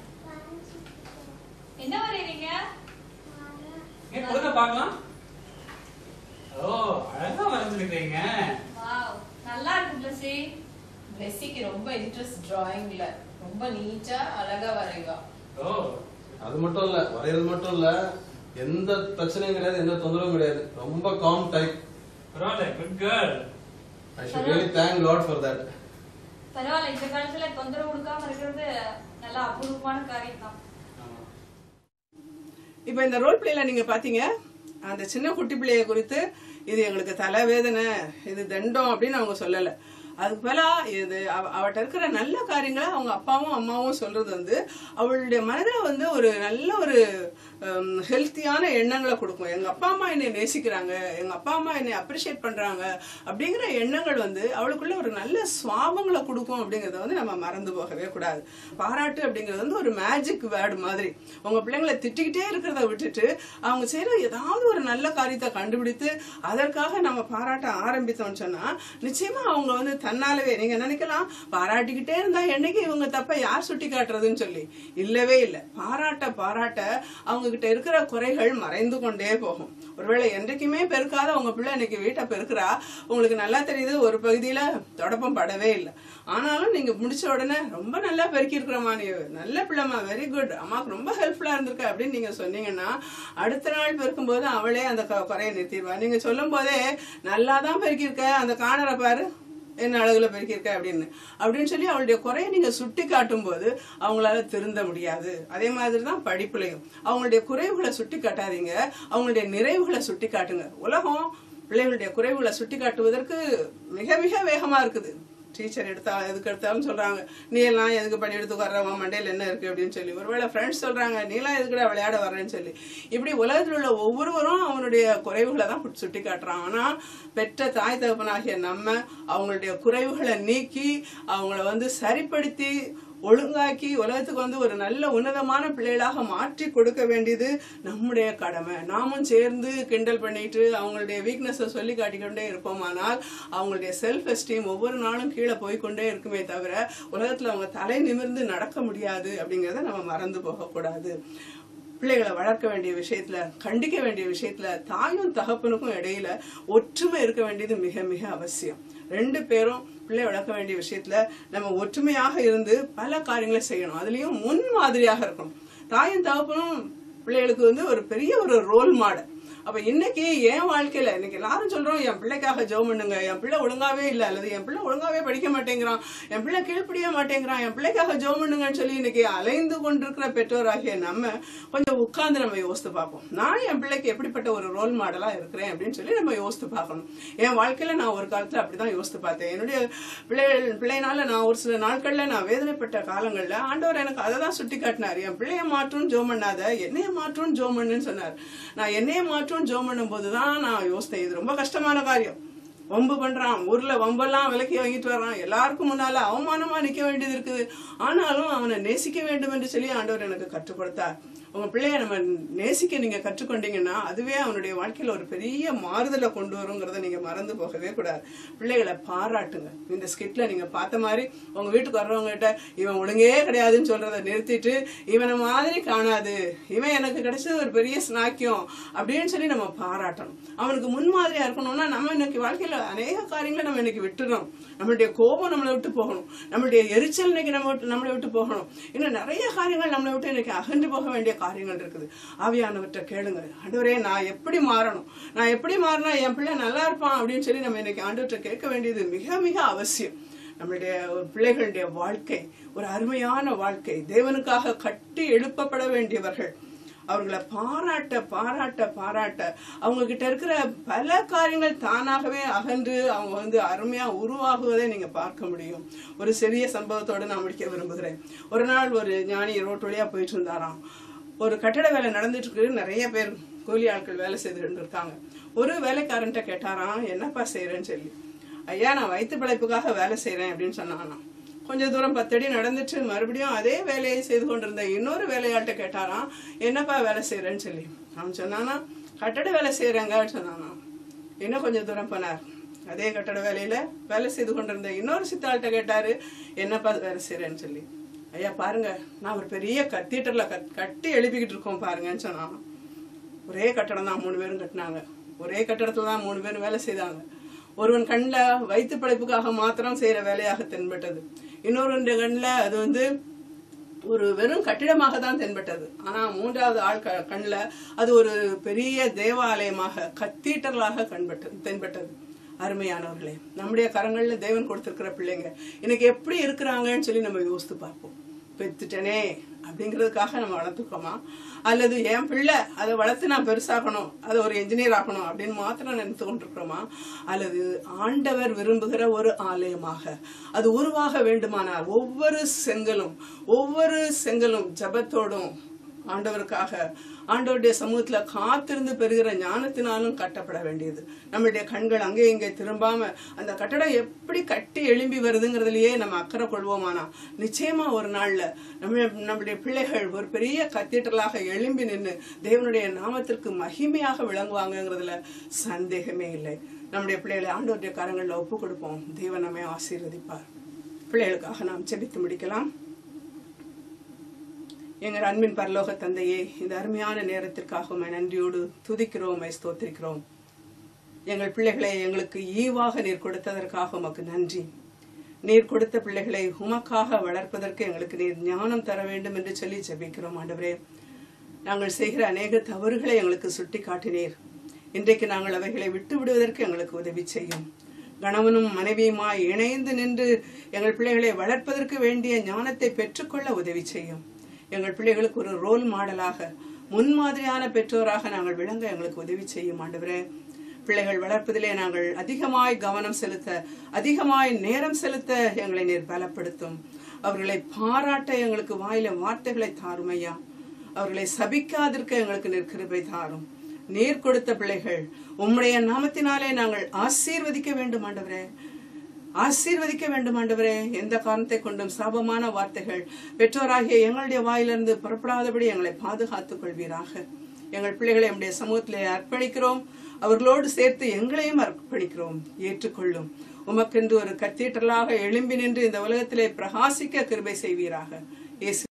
என்ன வரையறீங்க ஏன் கொடுங்க பார்க்கலாம் ஓ அழகா வரைஞ்சிருக்கீங்க வாவ் நல்லா இருக்கு பிளஸி பிளெஸிக்கு ரொம்ப இன்ட்ரெஸ்ட் டிராயிங்ல ரொம்ப நீட்டா அழகா வரைவா ஓ அது மட்டும் இல்ல வரைகிறது மட்டும் இல்ல எந்த பிரச்சனையும் கிடையாது எந்த தொந்தரவும் கிடையாது ரொம்ப காம் டைப் பரவாயில்ல good girl I should really thank lot for that பரவாயில்ல இந்த காலத்துல தொந்தரவு கொடுக்காம இருக்கிறது நல்லா அபூர்வமான காரியம் தான் இப்போ இந்த ரோல் பிளேல நீங்க பாத்தீங்க அந்த சின்ன குட்டி பிள்ளைய குறித்து இது எங்களுக்கு தலைவேதனை இது தண்டம் அப்படின்னு அவங்க சொல்லல அதுக்கு பதிலா இது அவ- அவட்ட இருக்கிற நல்ல காரியங்களை அவங்க அப்பாவும் அம்மாவும் சொல்றது வந்து அவளுடைய மனதில் வந்து ஒரு நல்ல ஒரு ஹெல்த்தியான எண்ணங்களை கொடுக்கும் எங்க அப்பா அம்மா என்னை நேசிக்கிறாங்க எங்க அப்பா அம்மா என்னை அப்ரிஷியேட் பண்றாங்க அப்படிங்கிற எண்ணங்கள் வந்து அவளுக்குள்ள ஒரு நல்ல சுவாபங்களை கொடுக்கும் அப்படிங்கறத வந்து நம்ம மறந்து போகவே கூடாது பாராட்டு அப்படிங்கிறது வந்து ஒரு மேஜிக் வேர்டு மாதிரி உங்க பிள்ளைங்களை திட்டிக்கிட்டே இருக்கிறத விட்டுட்டு அவங்க செய்யற ஏதாவது ஒரு நல்ல காரியத்தை கண்டுபிடித்து அதற்காக நம்ம பாராட்ட ஆரம்பித்தோம்னு சொன்னா நிச்சயமா அவங்க வந்து தன்னாலவே நீங்க நினைக்கலாம் பாராட்டிக்கிட்டே இருந்தா என்னைக்கு இவங்க தப்ப யார் சுட்டி காட்டுறதுன்னு சொல்லி இல்லவே இல்லை பாராட்ட பாராட்ட அவங்க கிட்ட இருக்கிற குறைகள் மறைந்து கொண்டே போகும் ஒருவேளை என்றைக்குமே பெருக்காத உங்க பிள்ளை இன்னைக்கு வீட்டை பெருக்கிறா உங்களுக்கு நல்லா தெரியுது ஒரு பகுதியில தொடப்பம் படவே இல்லை ஆனாலும் நீங்க முடிச்ச உடனே ரொம்ப நல்லா பெருக்கி இருக்கிறமா நீ நல்ல பிள்ளைமா வெரி குட் அம்மாவுக்கு ரொம்ப ஹெல்ப்ஃபுல்லா இருந்திருக்க அப்படின்னு நீங்க சொன்னீங்கன்னா அடுத்த நாள் பெருக்கும்போது அவளே அந்த க- குறையை நிறுத்திடுவா நீங்க சொல்லும் போதே நல்லா தான் பெருக்கியிருக்க அந்த காணரை பாரு என்ன அழகுல பெருக்கியிருக்க அப்படின்னு அப்படின்னு சொல்லி அவளுடைய குறையை நீங்க சுட்டி காட்டும் போது அவங்களால திருந்த முடியாது அதே மாதிரி தான் படிப்புலையும் அவங்களுடைய குறைவுகளை சுட்டி காட்டாதீங்க அவங்களுடைய நிறைவுகளை சுட்டி காட்டுங்க உலகம் பிள்ளைகளுடைய குறைவுகளை சுட்டி காட்டுவதற்கு மிக மிக வேகமா இருக்குது டீச்சர் எடுத்தா எதுக்கு எடுத்தாலும் சொல்றாங்க நீ எல்லாம் எதுக்கு படி எடுத்து வர்றவன் மண்டையில் என்ன இருக்கு அப்படின்னு சொல்லி ஒருவேளை ஃப்ரெண்ட்ஸ் சொல்றாங்க நீ எல்லாம் எதுக்குடா விளையாட வர்றேன்னு சொல்லி இப்படி உலகத்தில் உள்ள ஒவ்வொருவரும் அவனுடைய குறைவுகளை தான் சுட்டி காட்டுறான் ஆனா பெற்ற தாய் தகப்பனாகிய நம்ம அவங்களுடைய குறைவுகளை நீக்கி அவங்கள வந்து சரிப்படுத்தி ஒழுங்காக்கி உலகத்துக்கு வந்து ஒரு நல்ல உன்னதமான பிள்ளைகளாக மாற்றி கொடுக்க வேண்டியது நம்முடைய கடமை நாமும் சேர்ந்து கிண்டல் பண்ணிட்டு அவங்களுடைய வீக்னஸை சொல்லி காட்டிக்கொண்டே இருப்போமானால் அவங்களுடைய செல்ஃப் எஸ்டீம் ஒவ்வொரு நாளும் கீழே போய்க்கொண்டே இருக்குமே தவிர உலகத்துல அவங்க தலை நிமிர்ந்து நடக்க முடியாது அப்படிங்கறத நம்ம மறந்து போகக்கூடாது பிள்ளைகளை வளர்க்க வேண்டிய விஷயத்துல கண்டிக்க வேண்டிய விஷயத்துல தாயும் தகப்பனுக்கும் இடையில ஒற்றுமை இருக்க வேண்டியது மிக மிக அவசியம் ரெண்டு பேரும் பிள்ளை வளர்க்க வேண்டிய விஷயத்துல நம்ம ஒற்றுமையாக இருந்து பல காரியங்களை செய்யணும் அதுலயும் முன் மாதிரியாக இருக்கணும் தாயும் தகப்பனும் பிள்ளைகளுக்கு வந்து ஒரு பெரிய ஒரு ரோல் மாடல் அப்ப இன்னைக்கு என் வாழ்க்கையில இன்னைக்கு எல்லாரும் சொல்றோம் என் பிள்ளைக்காக ஜெபம் பண்ணுங்க என் பிள்ளை ஒழுங்காவே இல்ல அல்லது என் பிள்ளை ஒழுங்காவே படிக்க மாட்டேங்கிறான் என் பிள்ளை கீழ்ப்படிய மாட்டேங்கிறான் என் பிள்ளைக்காக ஜெபம் பண்ணுங்கன்னு சொல்லி இன்னைக்கு அலைந்து கொண்டிருக்கிற பெற்றோராகிய நம்ம கொஞ்சம் உட்கார்ந்து நம்ம யோசித்து பார்ப்போம் நான் என் பிள்ளைக்கு எப்படிப்பட்ட ஒரு ரோல் மாடலா இருக்கிறேன் அப்படின்னு சொல்லி நம்ம யோசித்து பார்க்கணும் என் வாழ்க்கையில நான் ஒரு காலத்துல அப்படிதான் யோசித்து பார்த்தேன் என்னுடைய பிள்ளைகள் பிள்ளைனால நான் ஒரு சில நாட்கள்ல நான் வேதனைப்பட்ட காலங்கள்ல ஆண்டவர் எனக்கு அதை தான் சுட்டி காட்டினார் என் பிள்ளைய மாற்றும் ஜோம் பண்ணாத என்னைய மாற்றும் ஜோம் பண்ணுன்னு சொன்னார் நான் என்னைய மாற்றும் ஜோம் பண்ணும் போதுதான் நான் யோசித்தேன் இது ரொம்ப கஷ்டமான காரியம் வம்பு பண்றான் ஊர்ல வம்பெல்லாம் விலக்கி வாங்கிட்டு வர்றான் எல்லாருக்கும் முன்னால அவமானமா நிக்க வேண்டியது இருக்குது ஆனாலும் அவனை நேசிக்க வேண்டும் என்று சொல்லி ஆண்டவர் எனக்கு கற்றுக் கொடுத்தார் உங்க பிள்ளைய நம்ம நேசிக்க நீங்க கற்றுக்கொண்டீங்கன்னா அதுவே அவனுடைய வாழ்க்கையில ஒரு பெரிய மாறுதலை கொண்டு வருங்கிறத நீங்க மறந்து போகவே கூடாது பிள்ளைகளை பாராட்டுங்க இந்த ஸ்கிட்ல நீங்க பார்த்த மாதிரி உங்க வீட்டுக்கு வர்றவங்க கிட்ட இவன் ஒழுங்கே கிடையாதுன்னு சொல்றதை நிறுத்திட்டு இவனை மாதிரி காணாது இவன் எனக்கு கிடைச்சது ஒரு பெரிய ஸ்நாக்கியம் அப்படின்னு சொல்லி நம்ம பாராட்டணும் அவனுக்கு முன்மாதிரியா இருக்கணும்னா நம்ம இன்னைக்கு வாழ்க்கையில அநேக காரியங்களை நம்ம இன்னைக்கு விட்டுறோம் நம்மளுடைய கோபம் நம்மளை விட்டு போகணும் நம்மளுடைய எரிச்சல் இன்னைக்கு நம்ம விட்டு நம்மளை விட்டு போகணும் இன்னும் நிறைய காரியங்கள் நம்மளை விட்டு இன்னைக்கு அகன்று போக வேண்டிய காரியங்கள் இருக்குது ஆவியானவற்றை கேளுங்க ஆண்டவரே நான் எப்படி மாறணும் நான் எப்படி மாறினா என் பிள்ளை நல்லா இருப்பான் அப்படின்னு சொல்லி நம்ம இன்னைக்கு ஆண்டவற்றை கேட்க வேண்டியது மிக மிக அவசியம் நம்மளுடைய பிள்ளைகளுடைய வாழ்க்கை ஒரு அருமையான வாழ்க்கை தேவனுக்காக கட்டி எழுப்பப்பட வேண்டியவர்கள் அவர்களை பாராட்ட பாராட்ட பாராட்ட அவங்க கிட்ட இருக்கிற பல காரியங்கள் தானாகவே அகன்று அவங்க வந்து அருமையா உருவாகுவதை நீங்க பார்க்க முடியும் ஒரு சிறிய சம்பவத்தோட நான் முடிக்க விரும்புகிறேன் ஒரு நாள் ஒரு ஞானி ரோட்டு வழியா போயிட்டு இருந்தாராம் ஒரு கட்டட வேலை நடந்துட்டு இருக்கு நிறைய பேர் கூலி ஆட்கள் வேலை செய்துட்டு இருக்காங்க ஒரு வேலைக்காரன்ட்ட கேட்டாராம் என்னப்பா செய்யறேன்னு சொல்லி ஐயா நான் வயிற்று பிழைப்புக்காக வேலை செய்றேன் அப்படின்னு சொன்னானாம் கொஞ்ச தூரம் பத்தடி நடந்துட்டு மறுபடியும் அதே வேலையை செய்து கொண்டிருந்த இன்னொரு வேலையாள்கிட்ட கேட்டாராம் என்னப்பா வேலை செய்யறேன்னு சொல்லி அவன் சொன்னானா கட்டட வேலை செய்யறேங்க சொன்னானா இன்னும் கொஞ்சம் தூரம் போனார் அதே கட்டட வேலையில வேலை செய்து கொண்டிருந்த இன்னொரு சித்தாள்கிட்ட கேட்டாரு என்னப்பா வேலை செய்யறேன்னு சொல்லி ஐயா பாருங்க நான் ஒரு பெரிய கத்தீட்டர்ல கட் கட்டி எழுப்பிக்கிட்டு இருக்கோம் பாருங்கன்னு சொன்னான் ஒரே கட்டடம் தான் மூணு பேரும் கட்டினாங்க ஒரே கட்டடத்துல தான் மூணு பேரும் வேலை செய்தாங்க ஒருவன் கண்ணில் வயிற்று பிழைப்புக்காக மாத்திரம் செய்யற வேலையாக தென்பட்டது இன்னொருவன் கண்ணில் அது வந்து ஒரு வெறும் கட்டிடமாக தான் தென்பட்டது ஆனா மூன்றாவது ஆள் க கண்ணில் அது ஒரு பெரிய தேவாலயமாக கத்தீட்டர்களாக கண்பட்டது தென்பட்டது அருமையானவர்களே நம்முடைய கரங்கள்ல தேவன் கொடுத்திருக்கிற பிள்ளைங்க இன்னைக்கு எப்படி இருக்கிறாங்கன்னு சொல்லி நம்ம யோசித்து பார்ப்போம் பெத்துட்டனே அப்படிங்கிறதுக்காக நம்ம வளர்த்துக்கோமா அல்லது என் பிள்ளை அதை வளர்த்து நான் பெருசாக்கணும் அதை ஒரு என்ஜினியர் ஆக்கணும் அப்படின்னு மாத்திரம் நினைத்து கொண்டிருக்கிறோமா அல்லது ஆண்டவர் விரும்புகிற ஒரு ஆலயமாக அது உருவாக வேண்டுமானால் ஒவ்வொரு செங்கலும் ஒவ்வொரு செங்கலும் ஜபத்தோடும் ஆண்டவருக்காக ஆண்டவருடைய சமூகத்துல காத்திருந்து பெறுகிற ஞானத்தினாலும் கட்டப்பட வேண்டியது நம்மளுடைய கண்கள் அங்கே இங்கே திரும்பாம அந்த கட்டடம் எப்படி கட்டி எழும்பி வருதுங்கிறதுலயே நம்ம அக்கறை கொள்வோமானா நிச்சயமா ஒரு நாள்ல நம்ம நம்மளுடைய பிள்ளைகள் ஒரு பெரிய கத்தீட்டலாக எழும்பி நின்று தேவனுடைய நாமத்திற்கு மகிமையாக விளங்குவாங்கங்கிறதுல சந்தேகமே இல்லை நம்முடைய பிள்ளைகளை ஆண்டவருடைய கரங்களில் ஒப்பு கொடுப்போம் தேவன் நம்மை ஆசீர்வதிப்பார் பிள்ளைகளுக்காக நாம் செபித்து முடிக்கலாம் எங்கள் அன்பின் பரலோக தந்தையே இந்த அருமையான நேரத்திற்காக உம்மை நன்றியோடு துதிக்கிறோம் உம்மை ஸ்தோத்திரிக்கிறோம் எங்கள் பிள்ளைகளை எங்களுக்கு ஈவாக நீர் கொடுத்ததற்காக உமக்கு நன்றி நீர் கொடுத்த பிள்ளைகளை உமக்காக வளர்ப்பதற்கு எங்களுக்கு நீர் ஞானம் தர வேண்டும் என்று சொல்லி ஜெபிக்கிறோம் ஆண்டவரே நாங்கள் செய்கிற அநேக தவறுகளை எங்களுக்கு சுட்டி காட்டினீர் இன்றைக்கு நாங்கள் அவைகளை விட்டு விடுவதற்கு எங்களுக்கு உதவி செய்யும் கணவனும் மனைவியுமாய் இணைந்து நின்று எங்கள் பிள்ளைகளை வளர்ப்பதற்கு வேண்டிய ஞானத்தை பெற்றுக்கொள்ள உதவி செய்யும் எங்கள் பிள்ளைகளுக்கு ஒரு ரோல் மாடலாக முன்மாதிரியான பெற்றோராக நாங்கள் விளங்க எங்களுக்கு உதவி செய்யும் ஆண்டவரே பிள்ளைகள் வளர்ப்பதிலே நாங்கள் அதிகமாய் கவனம் செலுத்த அதிகமாய் நேரம் செலுத்த எங்களை நீர் பலப்படுத்தும் அவர்களை பாராட்ட எங்களுக்கு வாயில வார்த்தைகளை தாரும் ஐயா அவர்களை சபிக்காதிருக்க எங்களுக்கு நீர் கிருபை தாரும் நீர் கொடுத்த பிள்ளைகள் உம்முடைய நாமத்தினாலே நாங்கள் ஆசீர்வதிக்க வேண்டும் ஆண்டவரே ஆசீர்வதிக்க வேண்டும் ஆண்டவரே எந்த காரணத்தை கொண்டும் சாபமான வார்த்தைகள் பெற்றோராகிய எங்களுடைய வாயிலிருந்து புறப்படாதபடி எங்களை பாதுகாத்துக் கொள்வீராக எங்கள் பிள்ளைகளை நம்முடைய சமூகத்திலே அர்ப்பணிக்கிறோம் அவர்களோடு சேர்த்து எங்களையும் அர்ப்பணிக்கிறோம் ஏற்றுக்கொள்ளும் உமக்கென்று ஒரு கத்தீட்டலாக எழும்பி நின்று இந்த உலகத்திலே பிரகாசிக்க கிருபை செய்வீராக இயேசு